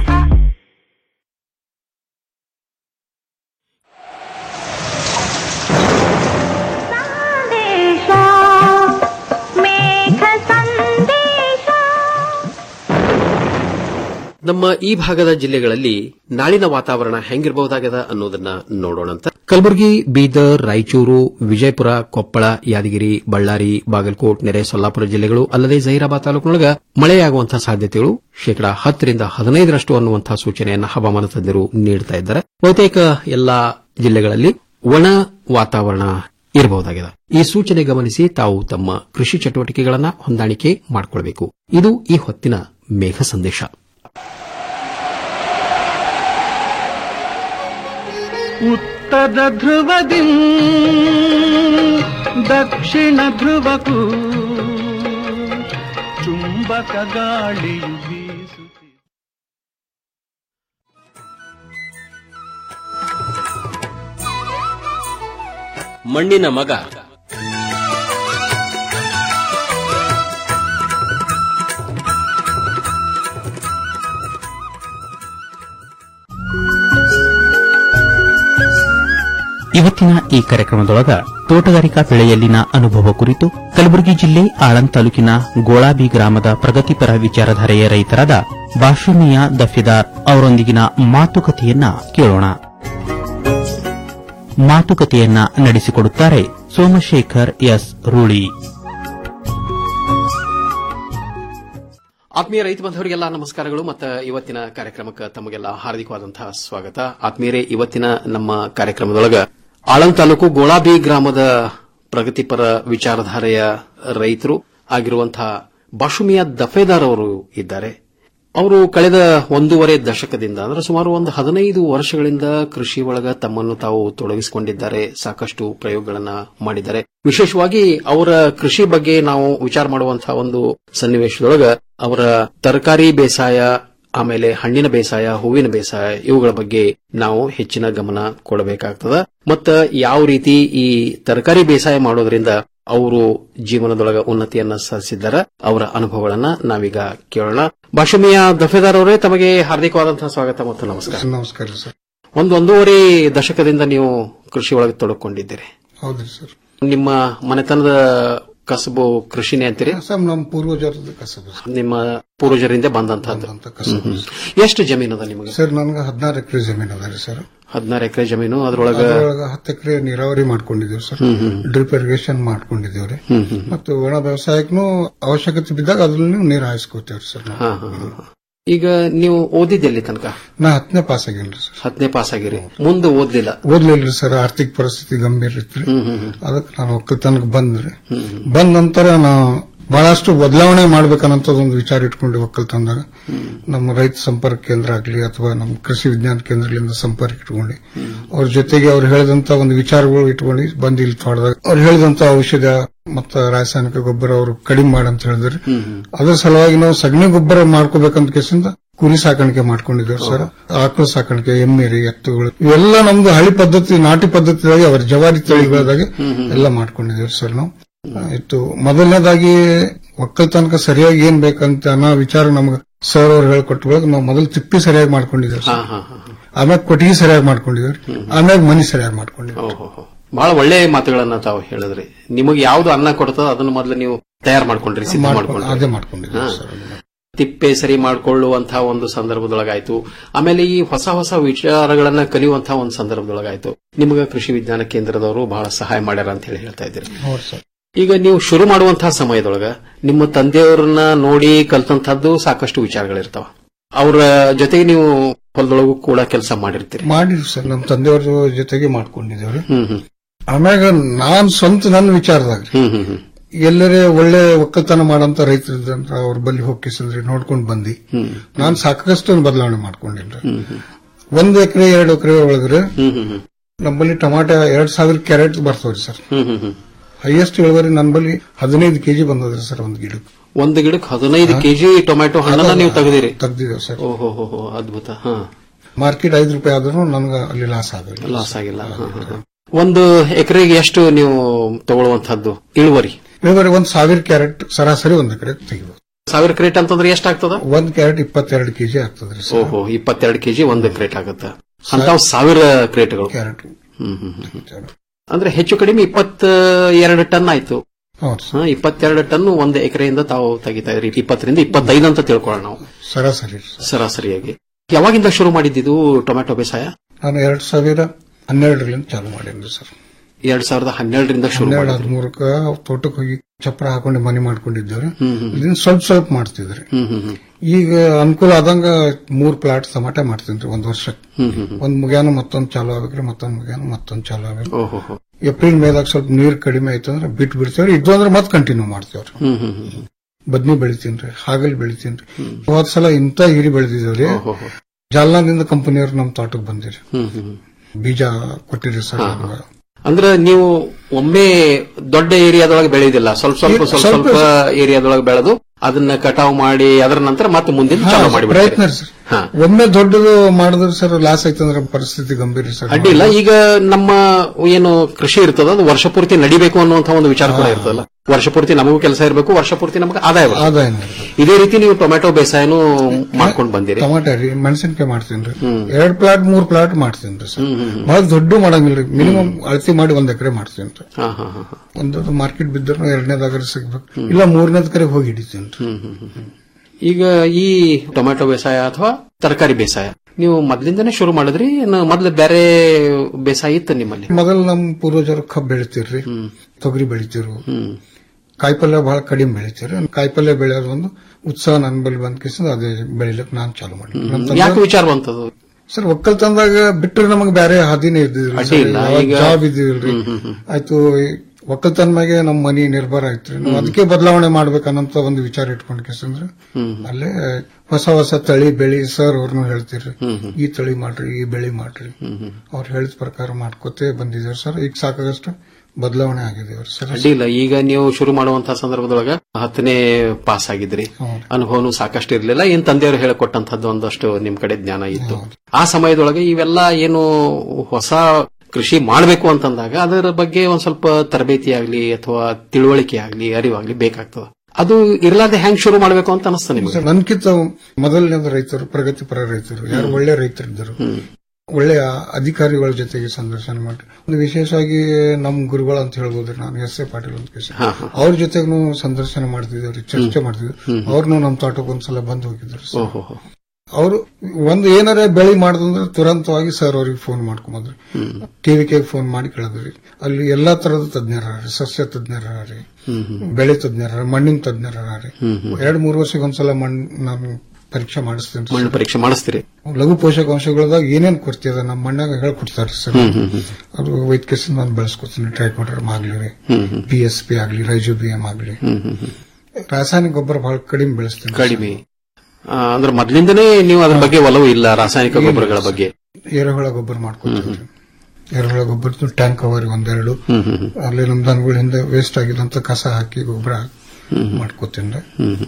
ನಮ್ಮ ಈ ಭಾಗದ ಜಿಲ್ಲೆಗಳಲ್ಲಿ ನಾಳಿನ ವಾತಾವರಣ ಹೆಂಗಿರಬಹುದಾಗದ ಅನ್ನೋದನ್ನ ನೋಡೋಣಂತ ಕಲಬುರಗಿ ಬೀದರ್ ರಾಯಚೂರು ವಿಜಯಪುರ ಕೊಪ್ಪಳ ಯಾದಗಿರಿ ಬಳ್ಳಾರಿ ಬಾಗಲಕೋಟ್ ನೆರೆ ಸೊಲ್ಲಾಪುರ ಜಿಲ್ಲೆಗಳು ಅಲ್ಲದೆ ಜಹೀರಾಬಾದ್ ತಾಲೂಕಿನೊಳಗ ಮಳೆಯಾಗುವಂತಹ ಸಾಧ್ಯತೆಗಳು ಶೇಕಡಾ ಹತ್ತರಿಂದ ಹದಿನೈದರಷ್ಟು ಅನ್ನುವಂತಹ ಸೂಚನೆಯನ್ನು ಹವಾಮಾನ ತಜ್ಞರು ನೀಡುತ್ತಾ ಇದ್ದಾರೆ ಬಹುತೇಕ ಎಲ್ಲಾ ಜಿಲ್ಲೆಗಳಲ್ಲಿ ಒಣ ವಾತಾವರಣ ಇರಬಹುದಾಗಿದೆ ಈ ಸೂಚನೆ ಗಮನಿಸಿ ತಾವು ತಮ್ಮ ಕೃಷಿ ಚಟುವಟಿಕೆಗಳನ್ನು ಹೊಂದಾಣಿಕೆ ಮಾಡಿಕೊಳ್ಳಬೇಕು ಇದು ಈ ಹೊತ್ತಿನ ಮೇಘ ಸಂದೇಶ ಉತ್ತರ ಧ್ರುವದಿ ದಕ್ಷಿಣ ಧ್ರುವಕ್ಕೂ ಚುಂಬಕ ಗಾಳಿಯು ಬೀಸು ಮಣ್ಣಿನ ಮಗ ಇವತ್ತಿನ ಈ ಕಾರ್ಯಕ್ರಮದೊಳಗ ತೋಟಗಾರಿಕಾ ಬೆಳೆಯಲ್ಲಿನ ಅನುಭವ ಕುರಿತು ಕಲಬುರಗಿ ಜಿಲ್ಲೆ ಆಳಂದ್ ತಾಲೂಕಿನ ಗೋಳಾಬಿ ಗ್ರಾಮದ ಪ್ರಗತಿಪರ ವಿಚಾರಧಾರೆಯ ರೈತರಾದ ಬಾಷುಮಿಯಾ ದಫೆದಾರ್ ಅವರೊಂದಿಗಿನ ಮಾತುಕತೆಯನ್ನ ಕೇಳೋಣ ಮಾತುಕತೆಯನ್ನ ನಡೆಸಿಕೊಡುತ್ತಾರೆ ಸೋಮಶೇಖರ್ ಎಸ್ ರೂಳಿ ಆತ್ಮೀಯ ರೈತ ಬಂಧವರಿಗೆಲ್ಲ ನಮಸ್ಕಾರಗಳು ಮತ್ತು ಇವತ್ತಿನ ಕಾರ್ಯಕ್ರಮಕ್ಕೆ ತಮಗೆಲ್ಲ ಹಾರ್ದಿಕವಾದಂತಹ ಸ್ವಾಗತ ಆತ್ಮೀಯರೇ ಇವತ್ತಿನ ನಮ್ಮ ಕಾರ್ಯಕ್ರಮದೊಳಗ ಆಳಂದ್ ತಾಲೂಕು ಗೋಳಾಬಿ ಗ್ರಾಮದ ಪ್ರಗತಿಪರ ವಿಚಾರಧಾರೆಯ ರೈತರು ಆಗಿರುವಂತಹ ಬಾಷುಮಿಯಾ ದಫೇದಾರ್ ಅವರು ಇದ್ದಾರೆ ಅವರು ಕಳೆದ ಒಂದೂವರೆ ದಶಕದಿಂದ ಅಂದ್ರೆ ಸುಮಾರು ಒಂದು ಹದಿನೈದು ವರ್ಷಗಳಿಂದ ಕೃಷಿ ಒಳಗ ತಮ್ಮನ್ನು ತಾವು ತೊಡಗಿಸಿಕೊಂಡಿದ್ದಾರೆ ಸಾಕಷ್ಟು ಪ್ರಯೋಗಗಳನ್ನ ಮಾಡಿದ್ದಾರೆ ವಿಶೇಷವಾಗಿ ಅವರ ಕೃಷಿ ಬಗ್ಗೆ ನಾವು ವಿಚಾರ ಮಾಡುವಂತಹ ಒಂದು ಸನ್ನಿವೇಶದೊಳಗ ಅವರ ತರಕಾರಿ ಬೇಸಾಯ ಆಮೇಲೆ ಹಣ್ಣಿನ ಬೇಸಾಯ ಹೂವಿನ ಬೇಸಾಯ ಇವುಗಳ ಬಗ್ಗೆ ನಾವು ಹೆಚ್ಚಿನ ಗಮನ ಕೊಡಬೇಕಾಗ್ತದ ಮತ್ತ ಯಾವ ರೀತಿ ಈ ತರಕಾರಿ ಬೇಸಾಯ ಮಾಡೋದ್ರಿಂದ ಅವರು ಜೀವನದೊಳಗ ಉನ್ನತಿಯನ್ನ ಸಾಧಿಸಿದ್ದಾರೆ ಅವರ ಅನುಭವಗಳನ್ನ ನಾವೀಗ ಕೇಳೋಣ ಭಾಷಮಿಯ ದಫೇದಾರ್ ಅವರೇ ತಮಗೆ ಹಾರ್ದಿಕವಾದಂತಹ ಸ್ವಾಗತ ಮತ್ತು ನಮಸ್ಕಾರ ನಮಸ್ಕಾರ ಸರ್ ಒಂದು ಒಂದೂವರೆ ದಶಕದಿಂದ ನೀವು ಕೃಷಿ ಒಳಗೆ ತೊಡಕೊಂಡಿದ್ದೀರಿ ಹೌದ್ರಿ ಸರ್ ನಿಮ್ಮ ಮನೆತನದ ಕಸಬು ಕೃಷಿನೇ ಅಂತೀರಿ ಸರ್ ನಮ್ಮ ಪೂರ್ವಜರದ ಕಸಬು ಸರ್. ನಿಮ್ಮ ಪೂರ್ವಜರಿಂದ ಬಂದಂತಹದ್ದು ಕಸಬು ಹ್ಮ್, ಹ್ಮ್. ಎಷ್ಟು ಜಮೀನು ಅದ ನಿಮಗೆ ಸರ್ ನನ್ಗೆ ಹದಿನಾರು ಎಕರೆ ಜಮೀನು ಅದ ರೀ ಸರ್ ಹದಿನಾರು ಎಕರೆ ಜಮೀನು ಅದ್ರೊಳಗ ಅದ್ರೊಳಗ ಹತ್ತು ಎಕರೆ ನೀರಾವರಿ ಮಾಡ್ಕೊಂಡಿದ್ದೀವಿ ಸರ್ ಹ್ಮ್, ಹ್ಮ್. ಡ್ರಿಪ್ ಇರಿಗೇಷನ್ ಮಾಡ್ಕೊಂಡಿದ್ದೀವಿ ರೀ ಹ್ಮ್, ಹ್ಮ್. ಮತ್ತು ಒಣ ವ್ಯವಸಾಯಕ್ಕೂ ಅವಶ್ಯಕತೆ ಬಿದ್ದಾಗ ಅದ್ರಲ್ಲಿ ನೀರು ಹಾಯಿಸ್ಕೋತೇವ್ರಿ ಸರ್ ನಾವು. ಹಾ, ಹಾ, ಹಾ, ಹಾ. ಈಗ ನೀವು ಓದಿದ್ದೆಲ್ಲಿ ತನಕ ನಾ ಹತ್ತನೇ ಪಾಸ್ ಆಗೇನ್ರಿ ಸರ್ ಹತ್ತನೇ ಪಾಸ್ ಆಗಿರಿ ಮುಂದೆ ಓದ್ಲಿಲ್ಲ ಓದ್ಲಿಲ್ರಿ ಸರ್ ಆರ್ಥಿಕ ಪರಿಸ್ಥಿತಿ ಗಂಭೀರ ಇತ್ತು ಹ್ಮ್, ಹ್ಮ್, ಹ್ಮ್. ಅದಕ್ಕೆ ನಾನು ಒಕ್ಕಲ್ತನಕ್ಕೆ ಬಂದ್ರಿ ಬಂದ ನಂತರ ನಾವು ಬಹಳಷ್ಟು ಬದಲಾವಣೆ ಮಾಡ್ಬೇಕನ್ನೋದು ಒಂದು ವಿಚಾರ ಇಟ್ಕೊಂಡು ಒಕ್ಕಲ್ತನದಾಗ ನಮ್ಮ ರೈತ ಸಂಪರ್ಕ ಕೇಂದ್ರ ಆಗಲಿ ಅಥವಾ ನಮ್ಮ ಕೃಷಿ ವಿಜ್ಞಾನ ಕೇಂದ್ರಗಳಿಂದ ಸಂಪರ್ಕ ಇಟ್ಕೊಂಡು ಅವ್ರ ಜೊತೆಗೆ ಅವ್ರು ಹೇಳಿದಂತ ಒಂದು ವಿಚಾರಗಳು ಇಟ್ಕೊಂಡು ಬಂದು ಇಲ್ಲಿ ತೋಟದಾಗ ಅವ್ರು ಹೇಳಿದಂತ ಔಷಧ ಮತ್ತ ರಾಸಾಯನಿಕ ಗೊಬ್ಬರ ಅವರು ಕಡಿಮೆ ಮಾಡಂತ ಹೇಳಿದ್ರಿ ಅದ್ರ ಸಲುವಾಗಿ ನಾವು ಸಗಣಿ ಗೊಬ್ಬರ ಮಾಡ್ಕೋಬೇಕಂತ ಕೇಸಿಂದ ಕುರಿ ಸಾಕಾಣಿಕೆ ಮಾಡ್ಕೊಂಡಿದ್ದೇವೆ ಸರ್ ಆಕಳು ಸಾಕಾಣಿಕೆ ಎಮ್ಮೆರಿ ಎತ್ತುಗಳು ಇವೆಲ್ಲ ನಮ್ದು ಹಳಿ ಪದ್ಧತಿ ನಾಟಿ ಪದ್ಧತಿಯಾಗಿ ಅವರ ಜವಾರಿ ತಳಿಗಳಾಗಿ ಎಲ್ಲ ಮಾಡ್ಕೊಂಡಿದ್ದೇವೆ ಸರ್ ನಾವು ಇತ್ತು ಮೊದಲನೇದಾಗಿ ಒಕ್ಕಲ್ತನಕ ಸರಿಯಾಗಿ ಏನ್ ಬೇಕಂತ ಅನ್ನೋ ವಿಚಾರ ನಮ್ಗೆ ಸರ್ ಅವ್ರು ಹೇಳ್ಕೊಟ್ಟು ನಾವು ಮೊದಲು ತಿಪ್ಪಿ ಸರಿಯಾಗಿ ಮಾಡ್ಕೊಂಡಿದ್ದೇವೆ ಹಾ, ಸರ್ ಹಾ, ಹಾ, ಹಾ. ಆಮ್ಯಾಗ ಕೊಟ್ಟಿಗೆ ಸರಿಯಾಗಿ ಮಾಡ್ಕೊಂಡಿದ್ದೇವೆ ಆಮ್ಯಾಗ ಮನಿ ಸರಿಯಾಗಿ ಮಾಡ್ಕೊಂಡಿದ್ದೇವೆ ಓಹೋ ಬಹಳ ಒಳ್ಳೆಯ ಮಾತುಗಳನ್ನ ತಾವು ಹೇಳಿದ್ರಿ ನಿಮಗೆ ಯಾವ್ದು ಅನ್ನ ಕೊಡ್ತದ ಅದನ್ನ ಮೊದಲು ನೀವು ತಯಾರು ಮಾಡ್ಕೊಂಡ್ರಿ ಸಿದ್ಧ ಮಾಡ್ಕೊಂಡು- ಮಾಡ್ಕೊಂಡ್ರಿ ಅದೇ ಮಾಡ್ಕೊಂಡಿದ್ದೀವಿ ಹಾ. ಸರ್ ತಿಪ್ಪೆ ಸರಿ ಮಾಡ್ಕೊಳ್ಳುವಂತಹ ಒಂದು ಸಂದರ್ಭದೊಳಗಾಯ್ತು ಆಮೇಲೆ ಈ ಹೊಸ ಹೊಸ ವಿಚಾರಗಳನ್ನ ಕಲಿಯುವಂತಹ ಒಂದು ಸಂದರ್ಭದೊಳಗಾಯ್ತು ನಿಮಗೆ ಕೃಷಿ ವಿಜ್ಞಾನ ಕೇಂದ್ರದವರು ಬಹಳ ಸಹಾಯ ಮಾಡ್ಯಾರ ಅಂತ ಹೇಳಿ ಹೇಳ್ತಾ ಇದ್ದೀರಿ ಹೌದು ಸರ್ ಈಗ ನೀವು ಶುರು ಮಾಡುವಂತಹ ಸಮಯದೊಳಗ ನಿಮ್ಮ ತಂದೆಯವರನ್ನ ನೋಡಿ ಕಲ್ತಂತಹದ್ದು ಸಾಕಷ್ಟು ವಿಚಾರಗಳಿರ್ತಾವ ಅವರ ಜೊತೆಗೆ ನೀವು ಹೊಲದೊಳಗೂ ಕೂಡ ಕೆಲಸ ಮಾಡಿರ್ತೀರಿ ಮಾಡಿದ್ವಿ ಸರ್ ನಮ್ಮ ತಂದೆಯವ್ರ ಜೊತೆಗೆ ಮಾಡ್ಕೊಂಡಿದ್ದೇವ್ರಿ ಹ್ಮ್ ಹ್ಮ್ ಆಮ್ಯಾಗ ನಾನ್ ಸ್ವಂತ ನನ್ನ ವಿಚಾರದಾಗ ಹ್ಮ್ ಹ್ಮ್ ಹ್ಮ್ ಎಲ್ಲರೇ ಒಳ್ಳೆ ಒಕ್ಕಲ್ತನ ಮಾಡಂತ ರೈತರಿದ್ದಂತ ಅವ್ರ ಬಲ್ಲಿ ಹೋಗಿಸಿದ್ರಿ ನೋಡ್ಕೊಂಡ್ ಬಂದಿ ಹ್ಮ್ ನಾನ್ ಸಾಕಷ್ಟು ಬದಲಾವಣೆ ಮಾಡ್ಕೊಂಡಿನ್ರಿ ಹ್ಮ್ ಹ್ಮ್ ಒಂದ್ ಎಕರೆ ಎರಡು ಎಕರೆ ಒಳಗ್ರಿ ಹ್ಮ್ ಹ್ಮ್ ಹ್ಮ್ ನಮ್ಮಲ್ಲಿ ಟಮಾಟ ಎರಡ್ ಸಾವಿರ ಕ್ಯಾರೆಟ್ ಬರ್ತಾವ್ರಿ ಸರ್ ಹ್ಮ್ ಹ್ಮ್ ಹ್ಮ್ ಹೈಯೆಸ್ಟ್ ಇಳುವರಿ ನನ್ನ ಬಲ್ಲಿ ಹದಿನೈದು ಕೆಜಿ ಬಂದದ್ರಿ ಸರ್ ಒಂದ್ ಗಿಡಕ್ಕೆ ಒಂದು ಗಿಡಕ್ಕೆ ಹದಿನೈದು ಕೆಜಿ ಟೊಮ್ಯಾಟೊ ಹಣ್ಣನ್ನ ನೀವು ತೆಗೆದಿರಿ ತೆಗ್ದಿದ್ದೇವೆ ಸರ್ ಓಹೋ ಹೋ ಹೋ ಅದ್ಭುತ ಹಾ ಮಾರ್ಕೆಟ್ ಐದು ರೂಪಾಯಿ ಆದ್ರೂ ನನ್ಗೆ ಅಲ್ಲಿ ಲಾಸ್ ಆಗಲ್ಲ ಲಾಸ್ ಆಗಿಲ್ಲ ಹಾ, ಹಾ, ಹಾ. ಒಂದು ಎಕರೆಗೆ ಎಷ್ಟು ನೀವು ತಗೊಳ್ಳುವಂತಹದ್ದು ಇಳುವರಿ ಇಳುವರಿ ಒಂದ್ ಸಾವಿರ ಕ್ಯಾರೆಟ್ ಸರಾಸರಿ ಒಂದ್ ಎಕರೆ ತೆಗಿಬಹುದು ಸಾವಿರ ಕ್ರೇಟ್ ಅಂತಂದ್ರೆ ಎಷ್ಟಾಗ್ತದ ಒಂದ್ ಕ್ಯಾರೆಟ್ ಇಪ್ಪತ್ತೆರಡು ಕೆಜಿ ಆಗ್ತದ್ರಿ ಸರ್ ಓಹೋ ಇಪ್ಪತ್ತೆರಡು ಕೆಜಿ ಒಂದು ಕ್ರೇಟ್ ಆಗುತ್ತೆ ಅಂತ ಸಾವಿರ ಕ್ರೇಟ್ಗಳು ಕ್ಯಾರೆಟ್ ಹ್ಮ್ ಹ್ಮ್ ಹ್ಮ್ ಹ್ಮ್. ಅಂದ್ರೆ ಹೆಚ್ಚು ಕಡಿಮೆ ಇಪ್ಪತ್ತ ಎರಡು ಟನ್ ಆಯ್ತು ಹೌದು ಹಾ, ಇಪ್ಪತ್ತೆರಡು ಟನ್ ಒಂದು ಎಕರೆಯಿಂದ ತಾವು ತೆಗಿತಾ ಇದ್ರಿ ಇಪ್ಪತ್ತರಿಂದ ಇಪ್ಪತ್ತೈದು ಅಂತ ತಿಳ್ಕೊಳ್ಳೋಣ ನಾವು ಸರಾಸರಿ ಸರಾಸರಿಯಾಗಿ ಯಾವಾಗಿಂದ ಶುರು ಮಾಡಿದ್ದು ಟೊಮ್ಯಾಟೊ ಬೇಸಾಯ ನಾನು ಎರಡ್ ಸಾವಿರ ಹನ್ನೆರಡರಿಂದ ಚಾಲು ಮಾಡೇನ್ರಿ ಸರ್ ಎರಡ್ ಸಾವಿರದ ಹನ್ನೆರಡರಿಂದ ಶುರು ಹನ್ನೆರಡು ಮಾಡಿದ್ರಿ ಹದಿಮೂರಕ್ಕ ತೋಟಕ್ಕೆ ಹೋಗಿ ಚಪ್ರ ಹಾಕೊಂಡು ಮನೆ ಮಾಡ್ಕೊಂಡಿದ್ದೇವ್ರಿ ಹ್ಮ್ ಹ್ಮ್ ಇದನ್ನ ಸ್ವಲ್ಪ ಸ್ವಲ್ಪ ಮಾಡ್ತಿದ್ರಿ ಹ್ಮ್ ಹ್ಮ್ ಹ್ಮ್ ಈಗ ಅನುಕೂಲ ಆದಂಗ ಮೂರ್ ಪ್ಲಾಟ್ ಟಮಾಟೆ ಮಾಡ್ತೀನಿ ಒಂದ್ ವರ್ಷ ಹ್ಮ್ ಹ್ಮ್ ಹ್ಮ್ ಒಂದ್ ಮುಗ್ಯಾನ ಮತ್ತೊಂದ್ ಚಾಲು ಆಗ್ಬೇಕ್ರಿ ಮತ್ತೊಂದ್ ಮುಗ್ಯಾನ ಮತ್ತೊಂದ್ ಚಾಲು ಆಗ್ಬೇಕು ಓಹೋ ಹೋ. ಏಪ್ರಿಲ್ ಮೇದಾಗ ಸ್ವಲ್ಪ ನೀರ್ ಕಡಿಮೆ ಆಯ್ತು ಅಂದ್ರೆ ಬಿಟ್ಟು ಬಿಡ್ತೇವ್ರಿ ಇದು ಅಂದ್ರೆ ಮತ್ತೆ ಕಂಟಿನ್ಯೂ ಮಾಡ್ತೇವ್ರಿ ಹ್ಮ್ ಹ್ಮ್ ಹ್ಮ್ ಹ್ಮ್. ಬದ್ನಿ ಬೆಳಿತೀನ್ರಿ ಹಾಗಲ್ ಬೆಳಿತೀನ್ರಿ ಹೋದ್ ಸಲ ಇಂತ ಹಿರಿ ಬೆಳೆದಿದ್ದೇವ್ರಿ ಓಹೋ ಹೋ. ಜಾಲ್ನಾದಿಂದ ಕಂಪನಿಯವ್ರು ನಮ್ ತೋಟಕ್ಕೆ ಬಂದಿರಿ ಹ್ಮ್ ಹ್ಮ್ ಹ್ಮ್. ಬೀಜ ಕೊಟ್ಟಿರಿ ಸರ್ ಹಾ, ಹಾ. ಅಂದ್ರೆ ನೀವು ಒಮ್ಮೆ ದೊಡ್ಡ ಏರಿಯಾದೊಳಗೆ ಬೆಳೆಯುದಿಲ್ಲ ಸ್ವಲ್ಪ ಸ್ವಲ್ಪ ಸ್ವಲ್ಪ ಸ್ವಲ್ಪ- ಸ್ವಲ್ಪ ಏರಿಯಾದೊಳಗೆ ಬೆಳೆದು ಅದನ್ನ ಕಟಾವು ಮಾಡಿ ಅದರ ನಂತರ ಮತ್ತೆ ಮುಂದಿನ ಚಾಲು ಮಾಡಿ ಪ್ರಯತ್ನ ರೀ ಸರ್ ಹಾ ಒಮ್ಮೆ ದೊಡ್ಡದು ಮಾಡಿದ್ರೆ ಸರ್ ಲಾಸ್ ಆಯ್ತಂದ್ರೆ ಪರಿಸ್ಥಿತಿ ಗಂಭೀರ ಸರ್ ಅಡ್ಡಿಲ್ಲ ಈಗ ನಮ್ಮ ಏನು ಕೃಷಿ ಇರ್ತದ ಅದು ವರ್ಷ ಪೂರ್ತಿ ನಡಿಬೇಕು ಅನ್ನುವಂತ ಒಂದು ವಿಚಾರ ಕೂಡ ಇರ್ತದಲ್ಲ ವರ್ಷ ಪೂರ್ತಿ ನಮಗೂ ಕೆಲಸ ಇರಬೇಕು ವರ್ಷ ಪೂರ್ತಿ ನಮಗೆ ಆದಾಯ ಬರುತ್ತೆ. ಆದಾಯ ಇದೇ ರೀತಿ ನೀವು ಟೊಮ್ಯಾಟೊ ಬೇಸಾಯನು ಮಾಡ್ಕೊಂಡು ಬಂದಿರಿ ಟಮಾಟ ರೀ ಮೆಣಸಿನ್ಕಾಯಿ ಮಾಡ್ತೀನಿ ಎರಡ್ ಪ್ಲಾಟ್ ಮೂರ್ ಪ್ಲಾಟ್ ಮಾಡ್ತೀನಿ ಸರ್ ಹ್ಮ್, ಹ್ಮ್, ಹ್ಮ್. ಬಹಳ ದೊಡ್ಡ ಮಾಡಂಗಿಲ್ರಿ ಮಿನಿಮಮ್ ಅಳತಿ ಮಾಡಿ ಒಂದ್ ಎಕರೆ ಮಾಡ್ತೀನಿ ಹಾ ಹಾ ಹಾ ಹಾ. ಒಂದು ಮಾರ್ಕೆಟ್ ಬಿದ್ದರೂ ಎರಡನೇದಾಗ ಸಿಗ್ಬೇಕು ಇಲ್ಲ ಮೂರನೇದ್ ಕಡೆ ಹೋಗಿ ಹಿಡಿತೀನಿ ಹ್ಮ್, ಹ್ಮ್, ಹ್ಮ್, ಹ್ಮ್. ಈಗ ಈ ಟೊಮ್ಯಾಟೊ ಬೇಸಾಯ ಅಥವಾ ತರಕಾರಿ ಬೇಸಾಯ ನೀವು ಮೊದ್ಲಿಂದನೇ ಶುರು ಮಾಡಿದ್ರಿ ಏನು ಮೊದ್ಲು ಬೇರೆ ಬೇಸಾಯ ಇತ್ತು ನಿಮ್ಮಲ್ಲಿ ಮೊದಲು ನಮ್ ಪೂರ್ವಜರು ಕಬ್ಬು ಬೆಳಿತೀರ್ರಿ ತೊಗರಿ ಬೆಳಿತಿರು ಹ್ಮ್ ಕಾಯಿಪಲ್ಯ ಬಹಳ ಕಡಿಮೆ ಬೆಳಿತೀರಿ ಕಾಯಿಪಲ್ಯ ಬೆಳೆಯೋದು ಒಂದು ಉತ್ಸಾಹ ನನ್ ಬಳಿ ಬಂದ ಕೇಸಿಂದ ಅದೇ ಬೆಳಿಲಿಕ್ಕೆ ನಾನ್ ಚಾಲು ಮಾಡಿ ಯಾಕೆ ವಿಚಾರ ಬಂತದು ಸರ್ ಒಕ್ಕಲ್ತನದಾಗ ಬಿಟ್ಟರೆ ನಮಗೆ ಬೇರೆ ಹಾದಿನೇ ಅಡ್ಡಿ ಇಲ್ಲ, ಇದ್ದಿದ್ರಿ ಈಗ- ಜಾಬ್ ಇದ್ದಿಲ್ರಿ ಹ್ಮ್, ಹ್ಮ್, ಹ್ಮ್. ಆಯ್ತು ಈ ಒಕ್ಕಲ್ತನ ಮ್ಯಾಗೆ ನಮ್ ಮನಿ ನಿರ್ಭರ ಆಯ್ತ್ರಿ ನಾವು ಅದಕ್ಕೆ ಬದಲಾವಣೆ ಮಾಡ್ಬೇಕನ್ನಂತ ಒಂದು ವಿಚಾರ ಇಟ್ಕೊಂಡ್ ಕೇಸಂದ್ರೆ ಹ್ಮ್ ಅಲ್ಲೇ ಹೊಸ ಹೊಸ ತಳಿ ಬೆಳಿ ಸರ್ ಅವ್ರನ್ನು ಹೇಳ್ತಿರ್ರಿ ಹ್ಮ್, ಹ್ಮ್. ಈ ತಳಿ ಮಾಡ್ರಿ ಈ ಬೆಳಿ ಮಾಡ್ರಿ ಹ್ಮ್, ಹ್ಮ್. ಅವ್ರು ಹೇಳಿದ ಪ್ರಕಾರ ಮಾಡ್ಕೋತೇ ಬಂದಿದ್ದೇವೆ ಸರ್ ಈಗ ಸಾಕಾಗಷ್ಟು ಬದಲಾವಣೆ ಆಗಿದ್ದೇವ್ರಿ ಸರ್ ಅಡ್ಡಿ ಇಲ್ಲ ಈಗ ನೀವು ಶುರು ಮಾಡುವಂತಹ ಸಂದರ್ಭದೊಳಗ ಹತ್ತನೇ ಪಾಸ್ ಆಗಿದ್ರಿ ಅನುಭವನು ಸಾಕಷ್ಟು ಇರಲಿಲ್ಲ ಏನ್ ತಂದೆಯವರು ಹೇಳಿಕೊಟ್ಟಂತದ್ದು ಒಂದಷ್ಟು ನಿಮ್ ಕಡೆ ಜ್ಞಾನ ಇತ್ತು ಆ ಸಮಯದೊಳಗೆ ಇವೆಲ್ಲ ಏನು ಹೊಸ ಕೃಷಿ ಮಾಡಬೇಕು ಅಂತಂದಾಗ ಅದರ ಬಗ್ಗೆ ಒಂದ್ ಸ್ವಲ್ಪ ತರಬೇತಿ ಆಗ್ಲಿ ಅಥವಾ ತಿಳುವಳಿಕೆ ಆಗ್ಲಿ ಅರಿವಾಗ್ಲಿ ಬೇಕಾಗ್ತದೆ ಅದು ಇರ್ಲಾರ್ದೆ ಹೆಂಗ್ ಶುರು ಮಾಡಬೇಕು ಅಂತ ಅನಿಸ್ತಾ ನಿಮ್ಗೆ ಸರ್ ನನ್ಕಿಂತ ಮೊದಲನೇದ ರೈತರು ಪ್ರಗತಿಪರ ರೈತರು ಯಾರು ಒಳ್ಳೆ ರೈತರಿದ್ದರು ಒಳ್ಳೆಯ ಅಧಿಕಾರಿಗಳ ಜೊತೆಗೆ ಸಂದರ್ಶನ ಮಾಡಿ ಒಂದು ವಿಶೇಷವಾಗಿ ನಮ್ ಗುರುಗಳು ಅಂತ ಹೇಳ್ಬೋದ್ರಿ ನಾನು ಎಸ್ ಎ ಪಾಟೀಲ್ ಅಂತ ಕೇಸಿ ಹಾ, ಹಾ. ಅವ್ರ ಜೊತೆಗೂ ಸಂದರ್ಶನ ಮಾಡ್ತಿದ್ದೇವ್ರಿ ಚರ್ಚೆ ಮಾಡ್ತಿದ್ವಿ ಅವ್ರನ್ನು ನಮ್ ತೋಟಕ್ಕೆ ಒಂದ್ಸಲ ಬಂದು ಹೋಗಿದ್ರು ಸರ್ ಓಹೋ ಅವರು ಒಂದು ಏನಾರ ಬೆಳಿ ಮಾಡಿದಂದ್ರೆ ತುರಂತವಾಗಿ ಸರ್ ಅವ್ರಿಗೆ ಫೋನ್ ಮಾಡ್ಕೊಂಬಂದ್ರಿ ಟಿವಿಕೆ ಫೋನ್ ಮಾಡಿ ಕೇಳಿದ್ರಿ ಅಲ್ಲಿ ಎಲ್ಲಾ ತರದ ತಜ್ಞರ ಸಸ್ಯ ತಜ್ಞರ ರೀ ಬೆಳೆ ತಜ್ಞರ ಮಣ್ಣಿನ ತಜ್ಞರ ರೀ ಎರಡ್ ಮೂರು ವರ್ಷಕ್ಕೆ ಒಂದ್ಸಲ ಮಣ್ಣು ನಾನು ಪರೀಕ್ಷೆ ಮಾಡಿಸ್ತೀನಿ ಮಣ್ಣು ಪರೀಕ್ಷೆ ಮಾಡಿಸ್ತೀರಿ ಲಘು ಪೋಷಕಾಂಶಗಳದಾಗ ಏನೇನ್ ಕೊರತೆ ಅದ ನಮ್ಮ ಮಣ್ಣಾಗ ಹೇಳ್ಕೊಡ್ತಾರೆ ಸರ್ ಹ್ಮ್, ಹ್ಮ್, ಹ್ಮ್. ಅದು ವೈದ್ಯಕೇಶನ್ ನಾನು ಬೆಳೆಸ್ಕೊತೀನಿ ಟ್ರೈಕೋಡರ್ಮ್ ಆಗ್ಲಿ ರೀ ಹ್ಮ್, ಹ್ಮ್. ಪಿ ಎಸ್ ಪಿ ಆಗ್ಲಿ ರೈಜೋಬಿಯಂ ಆಗ್ಲಿ ಹ್ಮ್, ಹ್ಮ್, ಹ್ಮ್. ರಾಸಾಯನಿಕ ಗೊಬ್ಬರ ಬಹಳ ಕಡಿಮೆ ಬೆಳೆಸ್ತೀನಿ ಸರ್. ಕಡಿಮೆ ಆ, ಅಂದ್ರೆ ಮೊದ್ಲಿಂದನೇ ನೀವು ಅದ್ರ ಬಗ್ಗೆ ಒಲವು ಇಲ್ಲ ರಾಸಾಯನಿಕ ಗೊಬ್ಬರಗಳ ಬಗ್ಗೆ ಎರೆಹುಳ ಗೊಬ್ಬರ ಮಾಡ್ಕೊತೀವಿ ಎರೆಹುಳ ಗೊಬ್ಬರ ಟ್ಯಾಂಕ್ ಅವರಿ ಒಂದೆರಡು ಹ್ಮ್, ಹ್ಮ್, ಹ್ಮ್. ಅಲ್ಲಿ ನಮ್ ದನಗಳ ಹಿಂದೆ ವೇಸ್ಟ್ ಆಗಿದಂತ ಕಸ ಹಾಕಿ ಗೊಬ್ಬರ ಮಾಡ್ಕೋತೀನಿ ಹ್ಮ್.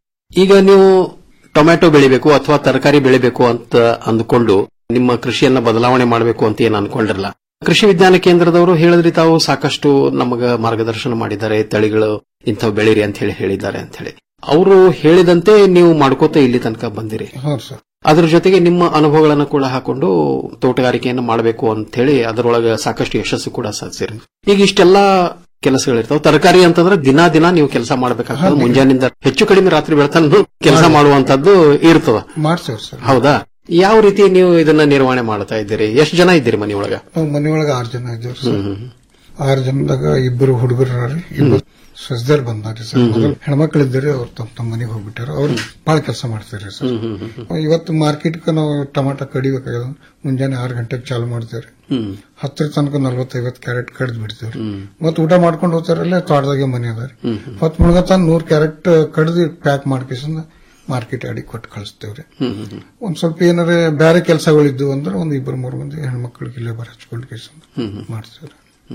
ಈಗ ನೀವು ಟೊಮ್ಯಾಟೊ ಬೆಳಿಬೇಕು ಅಥವಾ ತರಕಾರಿ ಬೆಳಿಬೇಕು ಅಂತ ಅಂದುಕೊಂಡು ನಿಮ್ಮ ಕೃಷಿಯನ್ನ ಬದಲಾವಣೆ ಮಾಡಬೇಕು ಅಂತ ಏನ್ ಅನ್ಕೊಂಡಿರಲ್ಲ ಕೃಷಿ ವಿಜ್ಞಾನ ಕೇಂದ್ರದವರು ಹೇಳಿದ್ರಿ ತಾವು ಸಾಕಷ್ಟು ನಮಗ ಮಾರ್ಗದರ್ಶನ ಮಾಡಿದ್ದಾರೆ ತಳಿಗಳು ಇಂಥವು ಬೆಳಿರಿ ಅಂತ ಹೇಳಿ ಹೇಳಿದ್ದಾರೆ ಅಂತ ಹೇಳಿ ಅವರು ಹೇಳಿದಂತೆ ನೀವು ಮಾಡ್ಕೋತ ಇಲ್ಲಿ ತನಕ ಬಂದಿರಿ ಹೌದು ಸರ್ ಅದ್ರ ಜೊತೆಗೆ ನಿಮ್ಮ ಅನುಭವಗಳನ್ನು ಕೂಡ ಹಾಕೊಂಡು ತೋಟಗಾರಿಕೆಯನ್ನು ಮಾಡಬೇಕು ಅಂತ ಹೇಳಿ ಅದರೊಳಗೆ ಸಾಕಷ್ಟು ಯಶಸ್ಸು ಕೂಡ ಸಾಧಿಸಿರಿ ಈಗ ಇಷ್ಟೆಲ್ಲ ಕೆಲಸಗಳಿರ್ತಾವ ತರಕಾರಿ ಅಂತಂದ್ರೆ ದಿನಾ ದಿನ ನೀವು ಕೆಲಸ ಮಾಡ್ಬೇಕಾಗ್ತದೆ ಮುಂಜಾನಿಂದ ಹೆಚ್ಚು ಕಡಿಮೆ ರಾತ್ರಿ ಬೆಳತನ ಕೆಲಸ ಮಾಡುವಂತದ್ದು ಇರ್ತದ ಮಾಡ್ತೇವೆ ಸರ್ ಹೌದಾ ಯಾವ ರೀತಿ ನೀವು ಇದನ್ನ ನಿರ್ವಹಣೆ ಮಾಡ್ತಾ ಇದ್ದೀರಿ ಎಷ್ಟು ಜನ ಇದ್ದೀರಿ ಮನೆಯೊಳಗ ನಾವು ಮನೆಯೊಳಗೆ ಆರು ಜನ ಇದ್ದೇವೆ ಸರ್ ಆರು ಜನದಾಗ ಇಬ್ಬರು ಹುಡುಗರು ರೀ ಇಬ್ಬರು ಸಸ್ದಾರ್ ಬಂದಾರಿ ಸರ್ ಮೊದಲು ಹೆಣ್ಮಕ್ಳು ಇದ್ದೀರಿ ಅವ್ರು ತಮ್ಮ ತಮ್ಮ ಮನೆಗೆ ಹೋಗ್ಬಿಟ್ಟಾರ ಅವ್ರು ಬಹಳ ಕೆಲಸ ಮಾಡ್ತಾರೆ ಸರ್ ಇವತ್ತು ಮಾರ್ಕೆಟ್ಗೆ ನಾವು ಟಮಾಟ ಕಡಿಬೇಕಾಗ್ಯದ ಮುಂಜಾನೆ ಆರು ಗಂಟೆಗೆ ಚಾಲು ಮಾಡ್ತೇವ್ರಿ ಹತ್ತರ ತನಕ ನಲ್ವತ್ತೈವತ್ತು ಕ್ಯಾರೆಟ್ ಕಡ್ದು ಬಿಡ್ತೇವ್ರಿ ಮತ್ ಊಟ ಮಾಡ್ಕೊಂಡು ಹೋಗ್ತಾರಲ್ಲೇ ತೋಟದಾಗೆ ಮನೆ ಅದ ರೀ ಹೊತ್ ಮುಳುಗತಾನ ನೂರ್ ಕ್ಯಾರೆಟ್ ಕಡ್ದು ಪ್ಯಾಕ್ ಮಾಡ್ಕೇಸಂದ ಮಾರ್ಕೆಟ್ ಅಡಿ ಕೊಟ್ಟು ಕಳಿಸ್ತೇವ್ರಿ ಒಂದ್ ಸ್ವಲ್ಪ ಏನಾರ ಬೇರೆ ಕೆಲಸಗಳಿದ್ದು ಅಂದ್ರೆ ಒಂದ್ ಇಬ್ಬರು ಮೂರು ಮಂದಿ ಹೆಣ್ಮಕ್ಳಿಗೆ ಇಲ್ಲೇ ಬರ ಹಚ್ಕೊಂಡು ಕೇಸಂದ ಮಾಡ್ತೇವ್ರಿ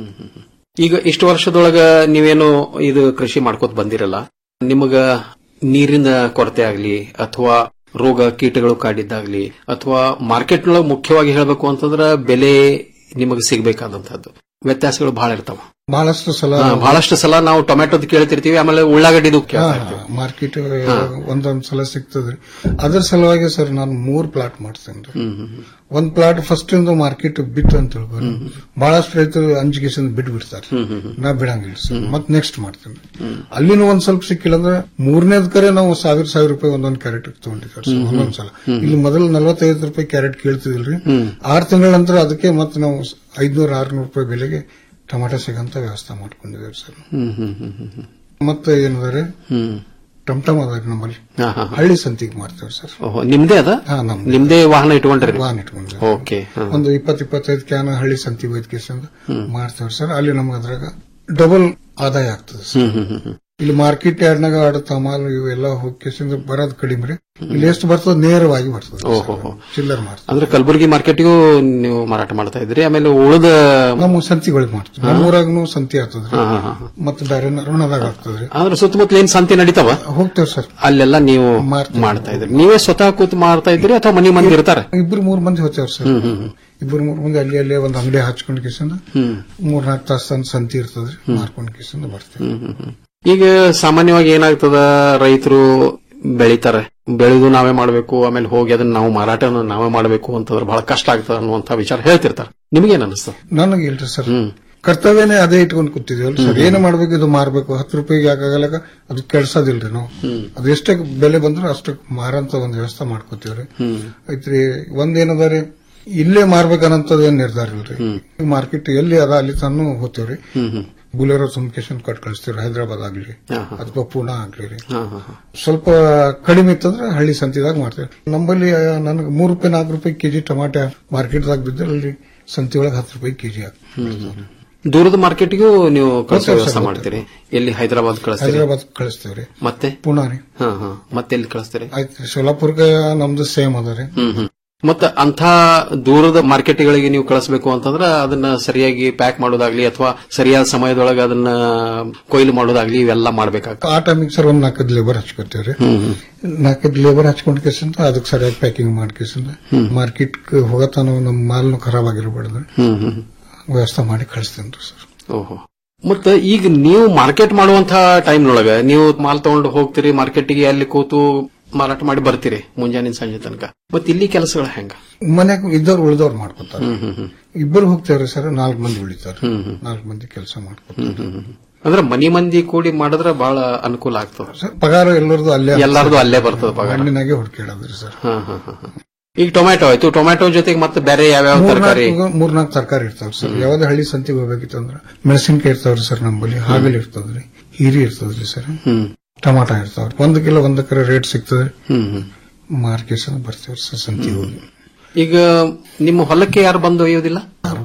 ಈಗ ಇಷ್ಟು ವರ್ಷದೊಳಗ ನೀವೇನು ಇದು ಕೃಷಿ ಮಾಡ್ಕೋತ ಬಂದಿರಲ್ಲ ನಿಮಗ ನೀರಿನ ಕೊರತೆ ಆಗ್ಲಿ ಅಥವಾ ರೋಗ ಕೀಟಗಳು ಕಾಡಿದ್ದಾಗ್ಲಿ ಅಥವಾ ಮಾರ್ಕೆಟ್ನೊಳಗೆ ಮುಖ್ಯವಾಗಿ ಹೇಳಬೇಕು ಅಂತಂದ್ರ ಬೆಲೆ ನಿಮಗೆ ಸಿಗಬೇಕಾದಂತಹದ್ದು ವ್ಯತ್ಯಾಸಗಳು ಬಹಳ ಇರ್ತಾವ ಬಹಳಷ್ಟು ಸಲ ಹಾ, ಬಹಳಷ್ಟು ಸಲ ನಾವು ಟೊಮೆಟೊದ್ ಕೇಳ್ತಿರ್ತೀವಿ ಆಮೇಲೆ ಉಳ್ಳಾಗಡ್ಡಿದು ಕೇಳ್ತಾ ಇರ್ತೀವಿ ಮಾರ್ಕೆಟ್ ಒಂದೊಂದ್ ಸಲ ಸಿಗ್ತದ್ರಿ ಅದ್ರ ಸಲುವಾಗಿ ಸರ್ ನಾನು ಮೂರ್ ಪ್ಲಾಟ್ ಮಾಡ್ತೇನೆ ಒಂದ್ ಪ್ಲಾಟ್ ಫಸ್ಟ್ ಇಂದ ಮಾರ್ಕೆಟ್ ಬಿತ್ತು ಅಂತ ಹೇಳ್ಬೋದು ಬಹಳಷ್ಟು ರೈತರು ಅಂಜಿಕೆಸಿಂದ ಬಿಟ್ಟು ಬಿಡ್ತಾರೆ ನಾ ಬಿಡಂಗಿಲ್ಲ ಸರ್ ಮತ್ ನೆಕ್ಸ್ಟ್ ಮಾಡ್ತೇನೆ ಅಲ್ಲಿನೂ ಒಂದ್ ಸ್ವಲ್ಪ ಸಿಕ್ಕಿಲ್ಲ ಅಂದ್ರೆ ಮೂರನೇದ್ ಕರೆ ನಾವು ಸಾವಿರ ಸಾವಿರ ರೂಪಾಯಿ ಒಂದೊಂದ್ ಕ್ಯಾರೆಟ್ ತಗೊಂಡಿದ್ದಾರೆ ಸರ್ ಒಂದೊಂದ್ ಸಲ ಇಲ್ಲಿ ಮೊದಲು ನಲವತ್ತೈದು ರೂಪಾಯಿ ಕ್ಯಾರೆಟ್ ಕೇಳ್ತಿದಿಲ್ರಿ ಆರು ತಿಂಗಳ ನಂತರ ಅದಕ್ಕೆ ಮತ್ತೆ ನಾವು ಐದ್ನೂರ ಆರ್ನೂರು ರೂಪಾಯಿ ಬೆಲೆಗೆ ಟೊಮಾಟೊ ಸಿಗಂತ ವ್ಯವಸ್ಥೆ ಮಾಡ್ಕೊಂಡಿದ್ದೇವೆ ಸರ್ ಹ್ಮ್ ಹ್ಮ್ ಹ್ಮ್ ಹ್ಮ್ ಹ್ಮ್. ಮತ್ತೆ ಏನದ ಹ್ಮ್ ಟಮ್ ಟಮ್ ಅದ ನಮ್ಮಲ್ಲಿ ಹಾ, ಹಾ, ಹಾ. ಹಳ್ಳಿ ಸಂತಿಗೆ ಮಾಡ್ತೇವೆ ಸರ್ ಓಹೋ, ನಿಮ್ದೇ ಅದ ಹಾ, ನಮ್ದೇ. ನಿಮ್ದೇ ವಾಹನ ಇಟ್ಕೊಂಡ್ರಿ ವಾಹನ ಇಟ್ಕೊಂಡ್ರಿ. ಓಕೆ ಹಾ. ಒಂದು ಇಪ್ಪತ್ ಇಪ್ಪತ್ತೈದು ಕ್ಯಾನ್ ಹಳ್ಳಿ ಸಂತಿ ವೈದ್ಯಕೇಶನ್ ಮಾಡ್ತೇವೆ ಸರ್ ಅಲ್ಲಿ ನಮ್ಗೆ ಅದ್ರಾಗ ಡಬಲ್ ಆದಾಯ ಆಗ್ತದೆ ಸರ್ ಹ್ಮ್ ಹ್ಮ್ ಹ್ಮ್ ಹ್ಮ್. ಇಲ್ಲಿ ಮಾರ್ಕೆಟ್ ಯಾರ್ಡ್ನಾಗ ಆಡ ತಮಾಲ್ ಇವೆಲ್ಲ ಹೋಗ್ಕೇಸಿಂದ ಬರೋದು ಕಡಿಮೆ ರೀ ಇಲ್ಲಿ ಎಷ್ಟು ಬರ್ತದೆ ನೇರವಾಗಿ ಬರ್ತದೆ ಓಹೋ ಹೋ. ಚಿಲ್ಲರ್ ಮಾಡ್ತದೆ ಅಂದ್ರೆ ಕಲಬುರಗಿ ಮಾರ್ಕೆಟ್ಗೂ ನೀವು ಮಾರಾಟ ಮಾಡ್ತಾ ಇದ್ರಿ ಆಮೇಲೆ ಉಳಿದ ನಮ್ಮ ಸಂತಿಗಳಿಗೆ ಮಾಡ್ತೀವಿ ನಮ್ಮೂರಾಗನು ಸಂತಿ ಆಗ್ತದ್ರಿ ಹಾ, ಹಾ, ಹಾ. ಮತ್ತೆ ಬೇರೆ ಋಣದಾಗ ಆಗ್ತದ್ರಿ ಅಂದ್ರೆ ಸುತ್ತಮುತ್ತಲ ಏನ್ ಸಂತೆ ನಡೀತಾವ ಹೋಗ್ತೇವೆ ಸರ್ ಅಲ್ಲೆಲ್ಲ ನೀವು ಮಾಡ್ತಾ ಇದ್ರಿ ನೀವೇ ಸ್ವತಃ ಕೂತು ಮಾಡ್ತಾ ಇದ್ರಿ ಅಥವಾ ಮನಿ ಮಂದಿ ಇರ್ತಾರೆ ಇಬ್ರು ಮೂರ್ ಮಂದಿ ಹೋಗ್ತೇವ್ರಿ ಸರ್ ಇಬ್ರು ಮೂರ್ ಮಂದಿ ಅಲ್ಲಿ ಅಲ್ಲೇ ಒಂದು ಅಂಗಡಿ ಹಚ್ಕೊಂಡ್ ಕಿಸಿಂದ ಹ್ಮ್. ಮೂರ್ ನಾಲ್ಕು ತಾಸ ಸಂತಿ ಇರ್ತದ್ರಿ ಮಾರ್ಕೊಂಡ್ ಕಿಸಿಂದ ಬರ್ತೇವೆ ಹ್ಮ್, ಹ್ಮ್, ಹ್ಮ್. ಈಗ ಸಾಮಾನ್ಯವಾಗಿ ಏನಾಗ್ತದ ರೈತರು ಬೆಳಿತಾರೆ ಬೆಳೆದು ನಾವೇ ಮಾಡಬೇಕು ಆಮೇಲೆ ಹೋಗಿ ಅದನ್ನ ನಾವು ಮಾರಾಟ ನಾವೇ ಮಾಡಬೇಕು ಅಂತಂದ್ರೆ ಬಹಳ ಕಷ್ಟ ಆಗ್ತದ ಅನ್ನುವಂತ ವಿಚಾರ ಹೇಳ್ತಿರ್ತಾರೆ ನಿಮಗೇನ್ ಅನಿಸ್ತದ ನನಗೆ ಇಲ್ರಿ ಸರ್ ಕರ್ತವ್ಯನೇ ಅದೇ ಇಟ್ಕೊಂಡು ಕೂತಿದೇವಲ್ಲ ಸರ್ ಏನು ಮಾಡ್ಬೇಕು ಇದು ಮಾರ್ಬೇಕು ಹತ್ತು ರೂಪಾಯಿಗೆ ಯಾಕಾಗಲ್ಲ ಅದು ಕೆಲ್ಸದಿಲ್ರಿ ನಾವು ಅದು ಎಷ್ಟೇ ಬೆಲೆ ಬಂದ್ರು ಅಷ್ಟಕ್ಕೆ ಮಾರಂತ ಒಂದು ವ್ಯವಸ್ಥೆ ಮಾಡ್ಕೋತೀವ್ರಿ ಐತ್ರಿ ಒಂದೇನದ ರೀ ಇಲ್ಲೇ ಮಾರ್ಬೇಕನ್ನಂತದ್ ಏನ್ ನಿರ್ಧಾರ ಇಲ್ರಿ ಮಾರ್ಕೆಟ್ ಎಲ್ಲಿ ಅದ ಅಲ್ಲಿ ತಾನು ಹೋಗ್ತೇವ್ರಿ ಬುಲೆರೋ ಸುಮ್ಕೇಶನ್ ಕೊಟ್ಟು ಕಳಿಸ್ತೀವ್ರಿ ಹೈದರಾಬಾದ್ ಆಗ್ಲಿ ಅಥವಾ ಪೂನಾ ಆಗ್ಲಿ ರೀ ಸ್ವಲ್ಪ ಕಡಿಮೆ ಇತ್ತಂದ್ರೆ ಹಳ್ಳಿ ಸಂತಿದಾಗ ಮಾಡ್ತೇವೆ ನಮ್ಮಲ್ಲಿ ನನಗೆ ಮೂರು ರೂಪಾಯಿ ನಾಲ್ಕು ರೂಪಾಯಿ ಕೆಜಿ ಟಮಾಟೆ ಮಾರ್ಕೆಟ್ದಾಗ ಬಿದ್ದರೆ ಅಲ್ಲಿ ಸಂತಿ ಒಳಗೆ ಹತ್ತು ರೂಪಾಯಿ ಕೆಜಿ ಆಗ್ತದೆ ದೂರದ ಮಾರ್ಕೆಟ್ಗೂ ನೀವು ಕಳಿಸೋ ಹೋಗ್ತೇವೆ ವ್ಯವಸ್ಥೆ ಸರ್, ಮಾಡ್ತೀರಿ ಎಲ್ಲಿ ಹೈದರಾಬಾದ್ ಕಳಿಸ್ತೀರಿ ಹೈದರಾಬಾದ್ ಕಳಿಸ್ತೇವ್ರಿ ಮತ್ತೆ ಪುನಾ ರೀ ಹಾ ಹಾ ಮತ್ತೆ ಎಲ್ಲಿ ಕಳಿಸ್ತೀರಿ ಆಯ್ತು ಸೋಲಾಪುರ್ಗೆ ನಮ್ದು ಸೇಮ್ ಅದ ರೀ ಹ್ಮ್ ಹ್ಮ್ ಮತ್ತ ಅಂತ ದೂರದ ಮಾರ್ಕೆಟ್ಗಳಿಗೆ ನೀವು ಕಳಿಸ್ಬೇಕು ಅಂತಂದ್ರೆ ಅದನ್ನ ಸರಿಯಾಗಿ ಪ್ಯಾಕ್ ಮಾಡೋದಾಗ್ಲಿ ಅಥವಾ ಸರಿಯಾದ ಸಮಯದೊಳಗೆ ಅದನ್ನ ಕೊಯ್ಲು ಮಾಡೋದಾಗ್ಲಿ ಇವೆಲ್ಲ ಮಾಡ್ಬೇಕಾಗ್ತದೆ ಆ ಟೈಮಿಗೆ ಸರ್ ಒಂದ್ ನಾಲ್ಕದ್ ಲೇಬರ್ ಹಚ್ಕೋತೇವ್ರಿ ನಾಲ್ಕದ್ ಲೇಬರ್ ಹಚ್ಕೊಂಡ್ ಕೇಸಿಂದ ಅದಕ್ಕೆ ಸರಿಯಾಗಿ ಪ್ಯಾಕಿಂಗ್ ಮಾಡ್ಕೇಸಿಂದ ಮಾರ್ಕೆಟ್ ಹೋಗತಾನ ನಮ್ಮ ಮಾಲ್ನು ಖರಾಬ್ ಆಗಿರ್ಬಾರ್ದು ಹ್ಮ್ ಹ್ಮ್ ವ್ಯವಸ್ಥೆ ಮಾಡಿ ಕಳಿಸ್ತೇನ್ರಿ ಸರ್ ಓಹೋ ಮತ್ತ ಈಗ ನೀವು ಮಾರ್ಕೆಟ್ ಮಾಡುವಂತ ಟೈಮ್ನೊಳಗ ನೀವು ಮಾಲ್ ತಗೊಂಡು ಹೋಗ್ತೀರಿ ಮಾರ್ಕೆಟ್ಗೆ ಅಲ್ಲಿ ಕೂತು ಮಾರಾಟ ಮಾಡಿ ಬರ್ತೀರಿ ಮುಂಜಾನೆ ಸಂಜೆ ತನಕ ಮತ್ ಇಲ್ಲಿ ಕೆಲಸಗಳು ಹೆಂಗ ಮನ್ಯಾಗ ಇದ್ದವ್ರು ಉಳಿದವ್ರು ಮಾಡ್ಕೊತಾರೆ ಹ್ಮ್ ಹ್ಮ್ ಹ್ಮ್ ಇಬ್ಬರು ಹೋಗ್ತೇವ್ರಿ ಸರ್ ನಾಲ್ಕು ಮಂದಿ ಉಳಿತಾರೆ ಹ್ಮ್ ಹ್ಮ್. ನಾಲ್ಕು ಮಂದಿ ಕೆಲಸ ಮಾಡ್ಕೊತಾರೆ ಹ್ಮ್ ಹ್ಮ್ ಹ್ಮ್. ಅಂದ್ರೆ ಮನಿ ಮಂದಿ ಕೂಡಿ ಮಾಡಿದ್ರೆ ಬಹಳ ಅನುಕೂಲ ಆಗ್ತದ ಸರ್ ಪಗಾರ ಎಲ್ಲರದು ಅಲ್ಲೇ ಎಲ್ಲಾರ್ದು ಅಲ್ಲೇ ಬರ್ತದ ಪಗಾರ ಮಣ್ಣಿನಾಗೆ ಹುಡ್ಕಾಡದ್ರಿ ಸರ್ ಹಾ ಹಾ ಹಾ ಹಾ. ಈಗ ಟೊಮ್ಯಾಟೊ ಆಯ್ತು ಟೊಮ್ಯಾಟೊ ಜೊತೆಗೆ ಮತ್ತೆ ಬೇರೆ ಯಾವ್ಯಾವ ತರಕಾರಿ ಮೂರ್ನಾಲ್ಕು ತರಕಾರಿ ಇರ್ತಾವ್ರಿ ಸರ್ ಯಾವ್ದೇ ಹಳ್ಳಿ ಸಂತಿಗೆ ಹೋಗ್ಬೇಕಿತ್ತು ಅಂದ್ರ ಮೆಣಸಿನ್ಕಾಯಿ ಇರ್ತಾವ್ರಿ ಸರ್ ನಮ್ಮಲ್ಲಿ ಹಾಗಲ್ ಇರ್ತದ್ರಿ ಹೀರಿ ಇರ್ತದ್ರಿ ಸರ್ ಹ್ಮ್ ಟಮಾಟ ಇರ್ತಾವ್ರಿ ಒಂದ್ ಕಿಲೋ ಒಂದ್ ಎಕರೆ ರೇಟ್ ಸಿಗ್ತದ್ರಿ ಹ್ಮ್ ಹ್ಮ್ ಮಾರ್ಕೆಟ್ ಬರ್ತೇವ್ರಿ ಸರ್ ಸಂತಿಗೆ ಹೋಗಿ ಈಗ ನಿಮ್ಮ ಹೊಲಕ್ಕೆ ಯಾರು ಬಂದು ಒಯ್ಯೋದಿಲ್ಲ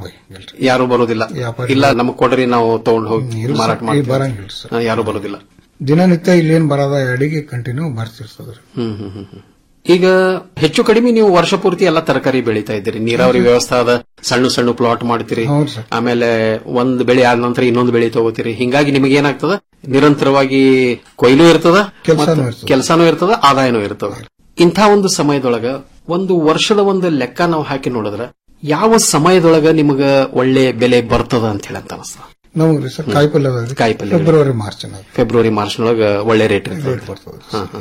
ಯಾರು ಬರೋದಿಲ್ಲ ಇಲ್ಲ ನಮಗ್ ಕೊಡ್ರಿ ನಾವು ತಗೊಂಡು ಹೋಗಿ ಇಲ್ಲ ಸರ್, ಮಾರಾಟ ಇಲ್ಲಿ ಮಾಡ್ತೀವಿ ಬರಂಗಿಲ್ಲ ಸರ್. ಹಾ, ಯಾರು ಬರೋದಿಲ್ಲ ದಿನನಿತ್ಯ ಇಲ್ಲೇನ್ ಬರದ ಅಡಿಗೆ ಕಂಟಿನ್ಯೂ ಬರ್ತಿರ್ತದ್ರಿ ಹ್ಮ್ ಹ್ಮ್ ಹ್ಮ್ ಹ್ಮ್. ಈಗ ಹೆಚ್ಚು ಕಡಿಮೆ ನೀವು ವರ್ಷ ಪೂರ್ತಿ ಎಲ್ಲ ತರಕಾರಿ ಬೆಳೀತಾ ಇದ್ದೀರಿ ನೀರಾವರಿ ವ್ಯವಸ್ಥೆ ಅದ ಸಣ್ಣ ಸಣ್ಣ ಪ್ಲಾಟ್ ಮಾಡ್ತೀರಿ ಹೌದು ಸರ್. ಆಮೇಲೆ ಒಂದ್ ಬೆಳೆ ಆದ ನಂತರ ಇನ್ನೊಂದು ಬೆಳೆ ತಗೋತೀರಿ ಹಿಂಗಾಗಿ ನಿಮಗೆ ಏನಾಗ್ತದ ನಿರಂತರವಾಗಿ ಕೊಯ್ಲು ಇರ್ತದ ಕೆಲ್ಸಾನೂ ಇರ್ತದ. ಕೆಲಸನೂ ಇರ್ತದ ಆದಾಯನೂ ಇರ್ತದ ಇಂಥ ಒಂದು ಸಮಯದೊಳಗ ಒಂದು ವರ್ಷದ ಒಂದು ಲೆಕ್ಕ ನಾವು ಹಾಕಿ ನೋಡಿದ್ರ ಯಾವ ಸಮಯದೊಳಗ ನಿಮಗ ಒಳ್ಳೆ ಬೆಲೆ ಬರ್ತದ ಅಂತ ಹೇಳಿ ಅಂತ ಅನಿಸ್ತದ ನಮಗ್ರಿ ಸರ್ ಕಾಯಿಪಲ್ಯ ಅದಾವ್ರಿ ಕಾಯಿಪಲ್ಯ ಫೆಬ್ರವರಿ ಮಾರ್ಚ್ ಫೆಬ್ರವರಿ ಮಾರ್ಚ್ ನೊಳಗ ಒಳ್ಳೆ ರೇಟ್ ರೇಟ್ ಇರ್ತದೆ ಬರ್ತದೆ ಹಾ, ಹಾ, ಹಾ.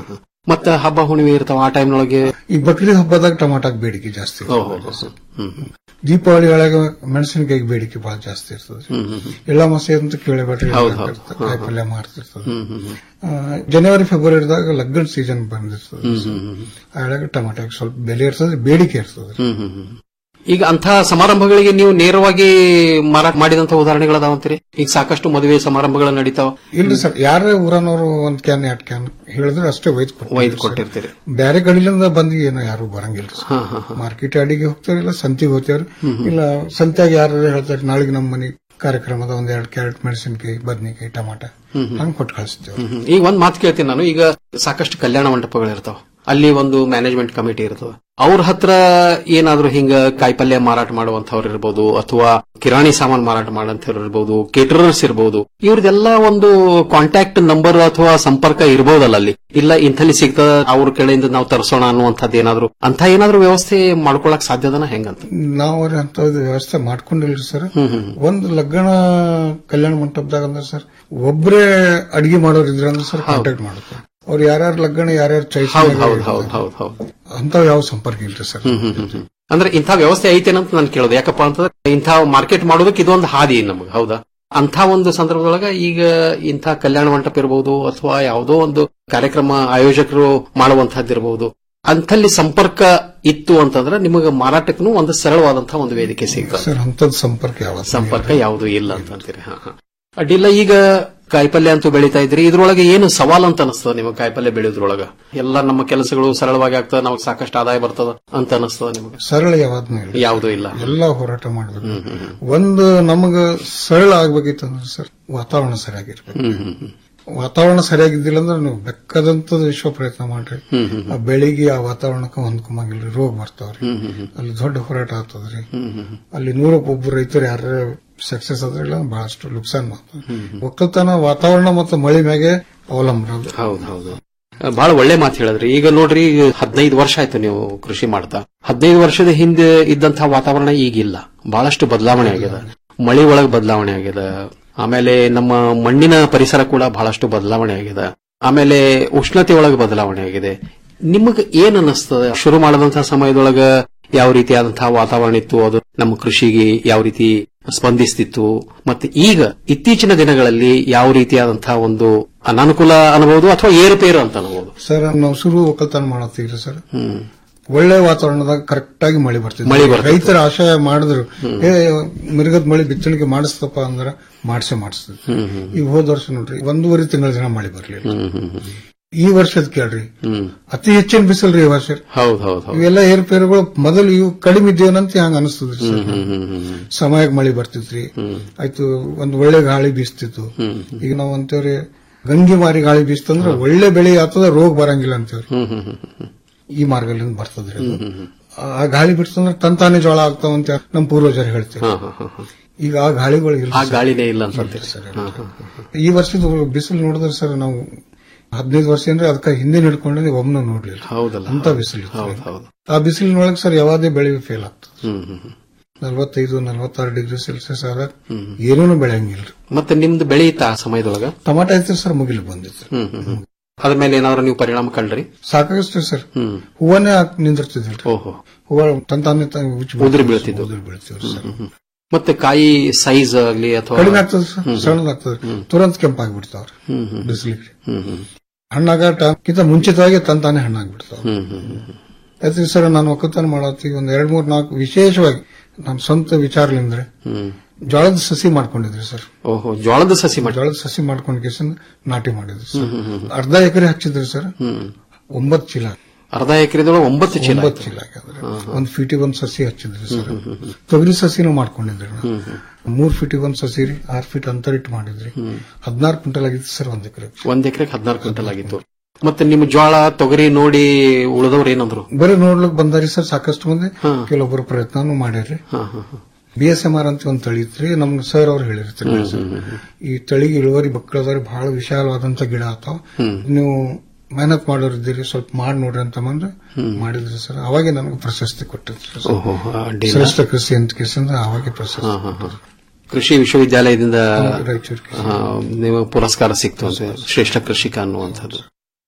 ಮತ್ತ ಹಬ್ಬ ಹುಣ್ಣಿಮೆ ಇರ್ತಾವ ಆ ಟೈಮ್ನೊಳಗೆ ಈ ಬಕ್ರೀದ್ ಹಬ್ಬದಾಗ ಟಮಾಟಾಕ್ ಬೇಡಿಕೆ ಜಾಸ್ತಿ ಇರ್ತದೆ. ಓಹೋ ಹ್ಮ್ ಹ್ಮ್. ದೀಪಾವಳಿ ಒಳಗೆ ಮೆಣಸಿನಕಾಯಿ ಬೇಡಿಕೆ ಬಹಳ ಜಾಸ್ತಿ ಇರ್ತದೆ ಹ್ಮ್ ಹ್ಮ್ ಹ್ಮ್. ಎಳ್ಳ ಮಸೆ ಅಂತ ಕೇಳಬೇಡ್ರಿ ಹೌದು, ಹೌದು. ಕಾಯಿ ಪಲ್ಯ ಮಾರ್ತಿರ್ತದೆ ಹ್ಮ್ ಹ್ಮ್ ಹ್ಮ್. ಆ, ಜನವರಿ ಫೆಬ್ರವರಿದಾಗ ಲಗ್ನ ಸೀಸನ್ ಬಂದಿರ್ತದೆ ಹ್ಮ್ ಹ್ಮ್ ಹ್ಮ್. ಆ ಒಳಗೆ ಟಮಾಟಾಕ್ ಸ್ವಲ್ಪ ಬೆಲೆ ಇರ್ತದೆ ಬೇಡಿಕೆ ಇರ್ತದೆ ಹ್ಮ್ ಹ್ಮ್ ಹ್ಮ್. ಈಗ ಅಂಥ ಸಮಾರಂಭಗಳಿಗೆ ನೀವು ನೇರವಾಗಿ ಮಾರಾಟ ಮಾಡಿದಂತ ಉದಾಹರಣೆಗಳದಾವಂತೀರಿ ಈಗ ಸಾಕಷ್ಟು ಮದುವೆ ಸಮಾರಂಭಗಳು ನಡೀತಾವ ಇಲ್ರಿ ಸರ್ ಯಾರೇ ಊರನವರು ಒಂದ್ ಕ್ಯಾನ್ ಎರಡ್ ಕ್ಯಾನ್ ಹೇಳಿದ್ರೆ ಅಷ್ಟೇ ಒಯ್ದು ಒಯ್ದು ಕೊಟ್ಟಿರ್ತೀರಿ ಬೇರೆ ಕಡೆಯಿಂದ ಬಂದು ಏನೋ ಯಾರು ಬರಂಗಿಲ್ಲ ಹಾ ಹಾ ಹಾ ಮಾರ್ಕೆಟ್ ಅಡಿಗೆ ಹೋಗ್ತಾರೆ ಇಲ್ಲ ಸಂತಿಗೆ ಹೋಗ್ತೇವ್ರಿ ಇಲ್ಲ ಸಂತ್ಯಾಗ ಯಾರು ಹೇಳ್ತಾರೆ ನಾಳೆಗೆ ನಮ್ಮ ಮನೆ ಕಾರ್ಯಕ್ರಮದ ಒಂದ್ ಎರಡ್ ಕ್ಯಾರೆಟ್ ಮೆಣಸಿನಕಾಯಿ ಬದ್ನಿಕಾಯಿ ಟಮಾಟ ಹಂಗ್ ಕೊಟ್ಟು ಕಳಿಸ್ತೇವೆ ಹ್ಮ್ ಹ್ಮ್. ಈಗ ಒಂದ್ ಮಾತು ಕೇಳ್ತೀನಿ ನಾನು ಈಗ ಸಾಕಷ್ಟು ಕಲ್ಯಾಣ ಮಂಟಪಗಳು ಇರ್ತಾವ ಅಲ್ಲಿ ಒಂದು ಮ್ಯಾನೇಜ್ಮೆಂಟ್ ಕಮಿಟಿ ಇರ್ತದೆ ಅವ್ರ ಹತ್ರ ಏನಾದ್ರೂ ಹಿಂಗ ಕಾಯಿಪಲ್ಯ ಮಾರಾಟ ಮಾಡುವಂತವ್ರು ಇರ್ಬೋದು ಅಥವಾ ಕಿರಾಣಿ ಸಾಮಾನ್ ಮಾರಾಟ ಮಾಡುವಂತವ್ರು ಇರ್ಬೋದು ಕೇಟರರ್ಸ್ ಇರ್ಬೋದು ಇವ್ರದೆಲ್ಲ ಒಂದು ಕಾಂಟ್ಯಾಕ್ಟ್ ನಂಬರ್ ಅಥವಾ ಸಂಪರ್ಕ ಇರ್ಬೋದಲ್ಲ ಅಲ್ಲಿ ಇಲ್ಲ ಇಂಥಲ್ಲಿ ಸಿಗ್ತದ ಅವ್ರ ಕಡೆಯಿಂದ ನಾವು ತರಿಸೋಣ ಅನ್ನುವಂಥದ್ದು ಏನಾದ್ರು ಅಂತ ಏನಾದ್ರೂ ವ್ಯವಸ್ಥೆ ಮಾಡ್ಕೊಳಕ್ ಸಾಧ್ಯದನ ಹೆಂಗಂತ ನಾವು ಅಂತ ವ್ಯವಸ್ಥೆ ಮಾಡ್ಕೊಂಡಿಲ್ರಿ ಸರ್ ಹ್ಮ್ ಹ್ಮ್ ಒಂದ್ ಲಗ್ನ ಕಲ್ಯಾಣ ಮಂಟಪದಾಗ ಅಂದ್ರೆ ಸರ್ ಒಬ್ರೇ ಅಡಿಗೆ ಮಾಡೋರು ಇದ್ರ ಅಂದ್ರೆ ಸರ್ ಕಾಂಟ್ಯಾಕ್ಟ್ ಮಾಡುತ್ತೆ ಅವ್ರು ಯಾರ್ಯಾರ ಲಗ್ನ ಯಾರ್ಯಾರ ಚಾಯ್ಸ್ ಹೌದ್ ಹೌದ್ ಹೌದ್ ಹೌದ್ ಹೌದ್ ಅಂತ ಯಾವ ಸಂಪರ್ಕ ಇಲ್ರಿ ಸರ್ ಹ್ಮ್ ಹ್ಮ್ ಹ್ಮ್ ಹ್ಮ್. ಅಂದ್ರೆ ಇಂಥ ವ್ಯವಸ್ಥೆ ಐತೇನಂತ ನಾನು ಕೇಳೋದು ಯಾಕಪ್ಪ ಅಂತಂದ್ರೆ ಇಂಥ ಮಾರ್ಕೆಟ್ ಮಾಡೋದಕ್ಕೆ ಇದೊಂದು ಹಾದಿ ನಮಗೆ ಹೌದಾ ಅಂಥ ಒಂದು ಸಂದರ್ಭದೊಳಗ ಈಗ ಇಂಥ ಕಲ್ಯಾಣ ಮಂಟಪ ಇರಬಹುದು ಅಥವಾ ಯಾವುದೋ ಒಂದು ಕಾರ್ಯಕ್ರಮ ಆಯೋಜಕರು ಮಾಡುವಂತಹದ್ದಿರಬಹುದು ಅಂಥಲ್ಲಿ ಸಂಪರ್ಕ ಇತ್ತು ಅಂತಂದ್ರೆ ನಿಮಗೆ ಮಾರಾಟಕ್ಕೂ ಒಂದು ಸರಳವಾದಂತಹ ಒಂದು ವೇದಿಕೆ ಸಿಗ್ತದೆ ಸರ್ ಅಂತದ್ ಸಂಪರ್ಕ ಯಾವ ಸಂಪರ್ಕ ಯಾವುದೂ ಇಲ್ಲ ಅಂತ ಅಂತೀರಿ ಹಾ ಹಾ ಅಡ್ಡಿಲ್ಲ ಈಗ ಕಾಯಿಪಲ್ಯ ಅಂತೂ ಬೆಳೀತಾ ಇದ್ರಿ ಇದ್ರೊಳಗೆ ಏನು ಸವಾಲ್ ಅಂತ ಅನಿಸ್ತದ ನಿಮಗೆ ಕಾಯಿಪಲ್ಯ ಬೆಳೆಯೋದ್ರೊಳಗ ಎಲ್ಲ ನಮ್ಮ ಕೆಲಸಗಳು ಸರಳವಾಗಿ ಆಗ್ತದೆ ನಮಗೆ ಸಾಕಷ್ಟು ಆದಾಯ ಬರ್ತದ ಅಂತ ಅನಿಸ್ತದ ನಿಮಗೆ ಸರಳ ಯಾವ್ದೂ ಇಲ್ಲ ಯಾವುದೂ ಇಲ್ಲ ಎಲ್ಲ ಹೋರಾಟ ಮಾಡ್ಬೇಕು ಒಂದು ನಮಗ ಸರಳ ಆಗ್ಬೇಕಿತ್ತಂದ್ರೆ ಸರ್ ವಾತಾವರಣ ಸರಿಯಾಗಿರ್ಬೇಕು ಹ್ಮ್ ಹ್ಮ್ ಹ್ಮ್ ವಾತಾವರಣ ಸರಿಯಾಗಿದ್ದಿಲ್ಲ ಅಂದ್ರೆ ನೀವು ಬೇಕಾದಂತದ್ದು ವಿಶ್ವ ಪ್ರಯತ್ನ ಮಾಡ್ರಿ ಹ್ಮ್ ಹ್ಮ್ ಆ ಬೆಳಿಗ್ಗೆ ಆ ವಾತಾವರಣಕ್ಕೆ ಹೊಂದ್ಕೊಂಬಂಗಿಲ್ರಿ ರೋಗ ಬರ್ತಾವ್ರಿ ಹ್ಮ್ ಹ್ಮ್ ಹ್ಮ್. ಅಲ್ಲಿ ದೊಡ್ಡ ಹೋರಾಟ ಆಗ್ತದ್ರಿ ಹ್ಮ್ ಹ್ಮ್ ಹ್ಮ್. ಅಲ್ಲಿ ನೂರಕ್ಕೆ ಒಬ್ಬರು ರೈತರು ಯಾರ ಸಕ್ಸಸ್ ಆದ್ರಿಲ್ಲ ಬಹಳಷ್ಟು ನುಕ್ಸಾನ್ ಮಾಡ್ತಾರೆ ಹ್ಮ್ ಹ್ಮ್. ಒಕ್ಕಲ್ತನ ವಾತಾವರಣ ಮತ್ತು ಮಳೆ ಮ್ಯಾಗೆ ಅವಲಂಬನ ಅದು. ಹೌದು ಹೌದು ಬಹಳ ಒಳ್ಳೆ ಮಾತು ಹೇಳಿದ್ರಿ ಈಗ ನೋಡ್ರಿ ಈಗ ಹದಿನೈದು ವರ್ಷ ಆಯ್ತು ನೀವು ಕೃಷಿ ಮಾಡ್ತಾ ಹದಿನೈದು ವರ್ಷದ ಹಿಂದೆ ಇದ್ದಂತಹ ವಾತಾವರಣ ಈಗಿಲ್ಲ ಬಹಳಷ್ಟು ಬದಲಾವಣೆ ಆಗಿದೆ ಮಳೆ ಒಳಗೆ ಬದಲಾವಣೆ ಆಗಿದೆ ಆಮೇಲೆ ನಮ್ಮ ಮಣ್ಣಿನ ಪರಿಸರ ಕೂಡ ಬಹಳಷ್ಟು ಬದಲಾವಣೆ ಆಗಿದೆ ಆಮೇಲೆ ಉಷ್ಣತೆ ಒಳಗೆ ಬದಲಾವಣೆ ಆಗಿದೆ ನಿಮಗೆ ಏನ್ ಅನ್ನಿಸ್ತದೆ ಶುರು ಮಾಡದಂತಹ ಸಮಯದೊಳಗ ಯಾವ ರೀತಿಯಾದಂತಹ ವಾತಾವರಣ ಇತ್ತು ಅದು ನಮ್ಮ ಕೃಷಿಗೆ ಯಾವ ರೀತಿ ಸ್ಪಂದಿಸ್ತಿತ್ತು ಮತ್ತೆ ಈಗ ಇತ್ತೀಚಿನ ದಿನಗಳಲ್ಲಿ ಯಾವ ರೀತಿಯಾದಂತಹ ಒಂದು ಅನಾನುಕೂಲ ಅನ್ಬಹುದು ಅಥವಾ ಏರುಪೇರು ಅಂತ ಅನ್ಬಹುದು ಸರ್ ನಾವು ಶುರು ಒಕ್ಕಲ್ತನ ಮಾಡತ್ತೀವ್ರಿ ಸರ್ ಹ್ಮ್ ಒಳ್ಳೆ ವಾತಾವರಣದಾಗ ಕರೆಕ್ಟ್ ಆಗಿ ಮಳೆ ಬರ್ತಿದೆ ಮಳೆ ಬರ್ತಿತ್ತು. ರೈತರ ಆಶಯ ಮಾಡಿದ್ರು ಏ ಮಿರ್ಗದ ಮಳೆ ಬಿತ್ತಣಿಗೆ ಮಾಡಿಸ್ತಪ್ಪ ಅಂದ್ರ ಮಾಡ್ಸೇ ಮಾಡಿಸ್ತದೆ ಹ್ಮ್ ಹ್ಮ್ ಈಗ ಹೋದ ವರ್ಷ ನೋಡ್ರಿ ಒಂದೂವರೆ ತಿಂಗಳ ದಿನ ಮಳೆ ಬರ್ಲಿಲ್ಲ ಹ್ಮ್ ಹ್ಮ್ ಹ್ಮ್ ಈ ವರ್ಷದ ಕೇಳ್ರಿ ಹ್ಮ್ ಅತಿ ಹೆಚ್ಚಿನ ಬಿಸಿಲ್ರಿ ಈ ವರ್ಷ ಹೌದ್ ಹೌದ್ ಹೌದ್ ಇವೆಲ್ಲ ಏರ್ಪೇರುಗಳು ಮೊದಲು ಇವು ಕಡಿಮೆ ಇದ್ದೇವನಂತ ಹಂಗ ಅನಿಸ್ತದ್ರಿ ಹ್ಮ್ ಸರ್ ಹ್ಮ್ ಹ್ಮ್ ಹ್ಮ್ ಸಮಯಕ್ಕೆ ಮಳೆ ಬರ್ತಿತ್ರಿ ಆಯ್ತು ಒಂದ್ ಒಳ್ಳೆ ಗಾಳಿ ಬೀಸ್ತಿತ್ತು ಹ್ಮ್ ಈಗ ನಾವು ಅಂತೇವ್ರಿ ಗಂಗೆ ಮಾರಿ ಗಾಳಿ ಬೀಸ್ತಂದ್ರ ಒಳ್ಳೆ ಬೆಳೆ ಆಗ್ತದ ರೋಗ ಬರಂಗಿಲ್ಲ ಅಂತೇವ್ರಿ ಹ್ಮ್ ಹ್ಮ್ ಹ್ಮ್ ಹ್ಮ್ ಈ ಮಾರ್ಗದಿಂದ ಬರ್ತದ್ರಿ ಅದು ಆ ಗಾಳಿ ಬಿಡ್ತಂದ್ರ ತಂತಾನೆ ಜೋಳ ಆಗ್ತಾವಂತ ನಮ್ಮ ಪೂರ್ವಜರು ಹೇಳ್ತೇವೆ ಹಾ ಹಾ ಹಾ ಹಾ. ಈಗ ಆ ಗಾಳಿಗಳು ಇಲ್ಲ ಆ ಸರ್. ಗಾಳಿನೇ ಇಲ್ಲ ಅಂತ ಅಂತೀರಿ ಸರ್ ಹಾ ಹಾ ಹಾ. ಈ ವರ್ಷದ ಬಿಸಿಲು ನೋಡಿದ್ರೆ ಸರ್ ನಾವು ಹದಿನೈದು ವರ್ಷ ಅಂದ್ರೆ ಅದಕ್ಕೆ ಹಿಂದೆ ಹಿಡ್ಕೊಂಡ್ರೆ ಒಮ್ಮೆ ನೋಡ್ಲಿಲ್ಲ ಹೌದಲ್ಲ ಅಂತ ಬಿಸಿಲು ಇತ್ತು. ಹೌದು ಹೌದು ಆ ಬಿಸಿಲಿನೊಳಗೆ ಸರ್ ಯಾವಾದೇ ಬೆಳೆ ಫೇಲ್ ಆಗ್ತದೆ ಹ್ಮ್ ಹ್ಮ್ ಹ್ಮ್. ನಲವತ್ತೈದು ನಲವತ್ತಾರು ಡಿಗ್ರಿ ಸೆಲ್ಸಿಯಸ್ ಆದಾಗ ಹ್ಮ್. ಏನೂ ಬೆಳೆಯಂಗಿಲ್ರಿ ಮತ್ತೆ ನಿಮ್ದು ಬೆಳೆಯಿತ ಆ ಸಮಯದೊಳಗ ಟಮಾಟ ಐತ್ರಿ ಸರ್ ಮುಗಿಲು ಬಂದಿತ್ತು ಹ್ಮ್ ಹ್ಮ್ ಹ್ಮ್. ಅದ್ರ ಮೇಲೆ ಏನಾದ್ರು ನೀವು ಪರಿಣಾಮ ಕಂಡ್ರಿ ಸಾಕಾಗಷ್ಟು ಸರ್ ಹ್ಮ್ ಹೂವನೇ ಹಾಕಿ ನಿಂದಿರ್ತಿದ್ರಿ ಓಹೋ ಹೂವ ತಂತಾನೆ ತಾನೇ ಉಚ್ಚಿ ಉದುರಿ ಬೀಳ್ತಿದ್ವು. ಉದುರಿ ಬೀಳ್ತಿದ್ವು ಸರ್ ಮತ್ತೆ ಕಾಯಿ ಸೈಜ್ ಆಗ್ಲಿ ಅಥವಾ ಕಡಿಮೆ ಆಗ್ತದೆ ಸರ್ ಹ್ಮ್. ಸಣ್ಣದಾಗ್ತದೆ ತುರಂತ ಕೆಂಪಾಗ್ಬಿಡ್ತಾವ್ರಿ ಹ್ಮ್ ಹ್ಮ್ ಬಿಸಿಲಿಗೆ ಹ್ಮ್ ಹ್ಮ್ ಹಣ್ಣಾಗ ಟೈಮ್ಕಿಂತ ಮುಂಚಿತವಾಗಿ ತಂತಾನೆ ಹಣ್ಣಾಗ್ಬಿಡ್ತಾವ ಹ್ಮ್ ಹ್ಮ್ ಹ್ಮ್ ಯಾತ್ರಿ ಸರ್ ನಾನು ಒಕ್ಕಲ್ತನ ಮಾಡತ್ತೀವಿ ಒಂದ್ ಎರಡ್ ಮೂರ್ ನಾಲ್ಕು ವಿಶೇಷವಾಗಿ ನಮ್ಮ ಸ್ವಂತ ವಿಚಾರಲಿಂದ್ರೆ ಹ್ಮ್ ಜೋಳದ ಸಸಿ ಮಾಡ್ಕೊಂಡಿದ್ರಿ ಸರ್ ಓಹೋ ಜೋಳದ ಸಸಿ ಮಾಡಿ ಜೋಳದ ಸಸಿ ಮಾಡ್ಕೊಂಡ್ ಕೇಸನ್ ನಾಟಿ ಮಾಡಿದ್ರಿ ಸರ್ ಹ್ಮ್ ಹ್ಮ್ ಹ್ಮ್. ಅರ್ಧ ಎಕರೆ ಹಚ್ಚಿದ್ರಿ ಸರ್ ಹ್ಮ್ ಒಂಬತ್ತು ಚೀಲ ಅರ್ಧ ಎಕರೆದೊಳಗೆ ಒಂಬತ್ತು ಚೀಲ ಒಂಬತ್ತು ಚೀಲ ಹಾಕಿದ್ರಿ ಒಂದ್ ಫೀಟಿಗೆ ಒಂದ್ ಸಸಿ ಹಚ್ಚಿದ್ರಿ ಸರ್ ತೊಗರಿ ಸಸಿನೂ ಮಾಡ್ಕೊಂಡಿದ್ರಿ ನಾವು. ಹ್ಮ್ ಹ್ಮ್ ಮೂರ್ ಫೀಟಿಗೆ ಒಂದ್ ಸಸಿ ರೀ ಆರ್ ಫೀಟ್ ಅಂತರ ಇಟ್ಟು ಮಾಡಿದ್ರಿ ಹದಿನಾರು ಕ್ವಿಂಟಲ್ ಆಗಿತ್ತು ಸರ್ ಒಂದ್ ಎಕರೆ ಒಂದ್ ಎಕರೆಗೆ ಹದಿನಾರು ಕ್ವಿಂಟಲ್ ಆಗಿತ್ತು ಮತ್ತೆ ನಿಮ್ಮ ಜೋಳ ತೊಗರಿ ನೋಡಿ ಉಳಿದವ್ರು ಏನಂದ್ರು ಬರೀ ನೋಡ್ಲಿಕ್ ಬಂದಾರಿ ಸರ್ ಸಾಕಷ್ಟು ಮಂದಿ ಹಾ. ಕೆಲವೊಬ್ರು ಪ್ರಯತ್ನನೂ ಮಾಡ್ಯಾರಿ ಹಾ ಹಾ ಹಾ ಬಿ ಎಸ್ ಎಂ ಆರ್ ಅಂತ ಒಂದ್ ತಳಿ ಇತ್ರಿ ನಮ್ಗೆ ಸರ್ ಅವ್ರು ಹೇಳಿರ್ತಾರೆ ಈ ತಳಿಗೆ ಇಳುವರಿ ಮಕ್ಕಳದವ್ರಿ ಬಹಳ ವಿಶಾಲವಾದಂತ ಗಿಡ ಆತಾವ ಹ್ಮ್. ನೀವು ಮೆಹನತ್ ಮಾಡೋರ್ ಇದ್ದೀರಿ ಸ್ವಲ್ಪ ಮಾಡಿ ನೋಡ್ರಿ ಅಂತ ಬಂದ್ರೆ ಮಾಡಿದ್ರಿ ಸರ್ ಅವಾಗೆ ನನಗೆ ಪ್ರಶಸ್ತಿ ಕೊಟ್ಟಿದ್ರು ಸರ್. ಓಹೋ ಅಡ್ಡಿಲ್ಲ ಶ್ರೇಷ್ಠ ಕೃಷಿ ಅಂತ ಕೇಸಿಂದ ಅವಾಗೆ ಪ್ರಶಸ್ತಿ ಹಾ ಹಾ ಹಾ ಕೃಷಿ ವಿಶ್ವವಿದ್ಯಾಲಯದಿಂದ ರಾಯಚೂರಿಗೆ ಆ, ನೀವು ಪುರಸ್ಕಾರ ಸಿಕ್ತು ಅಂತ ಶ್ರೇಷ್ಠ ಕೃಷಿಕ ಅನ್ನುವಂಥದ್ದು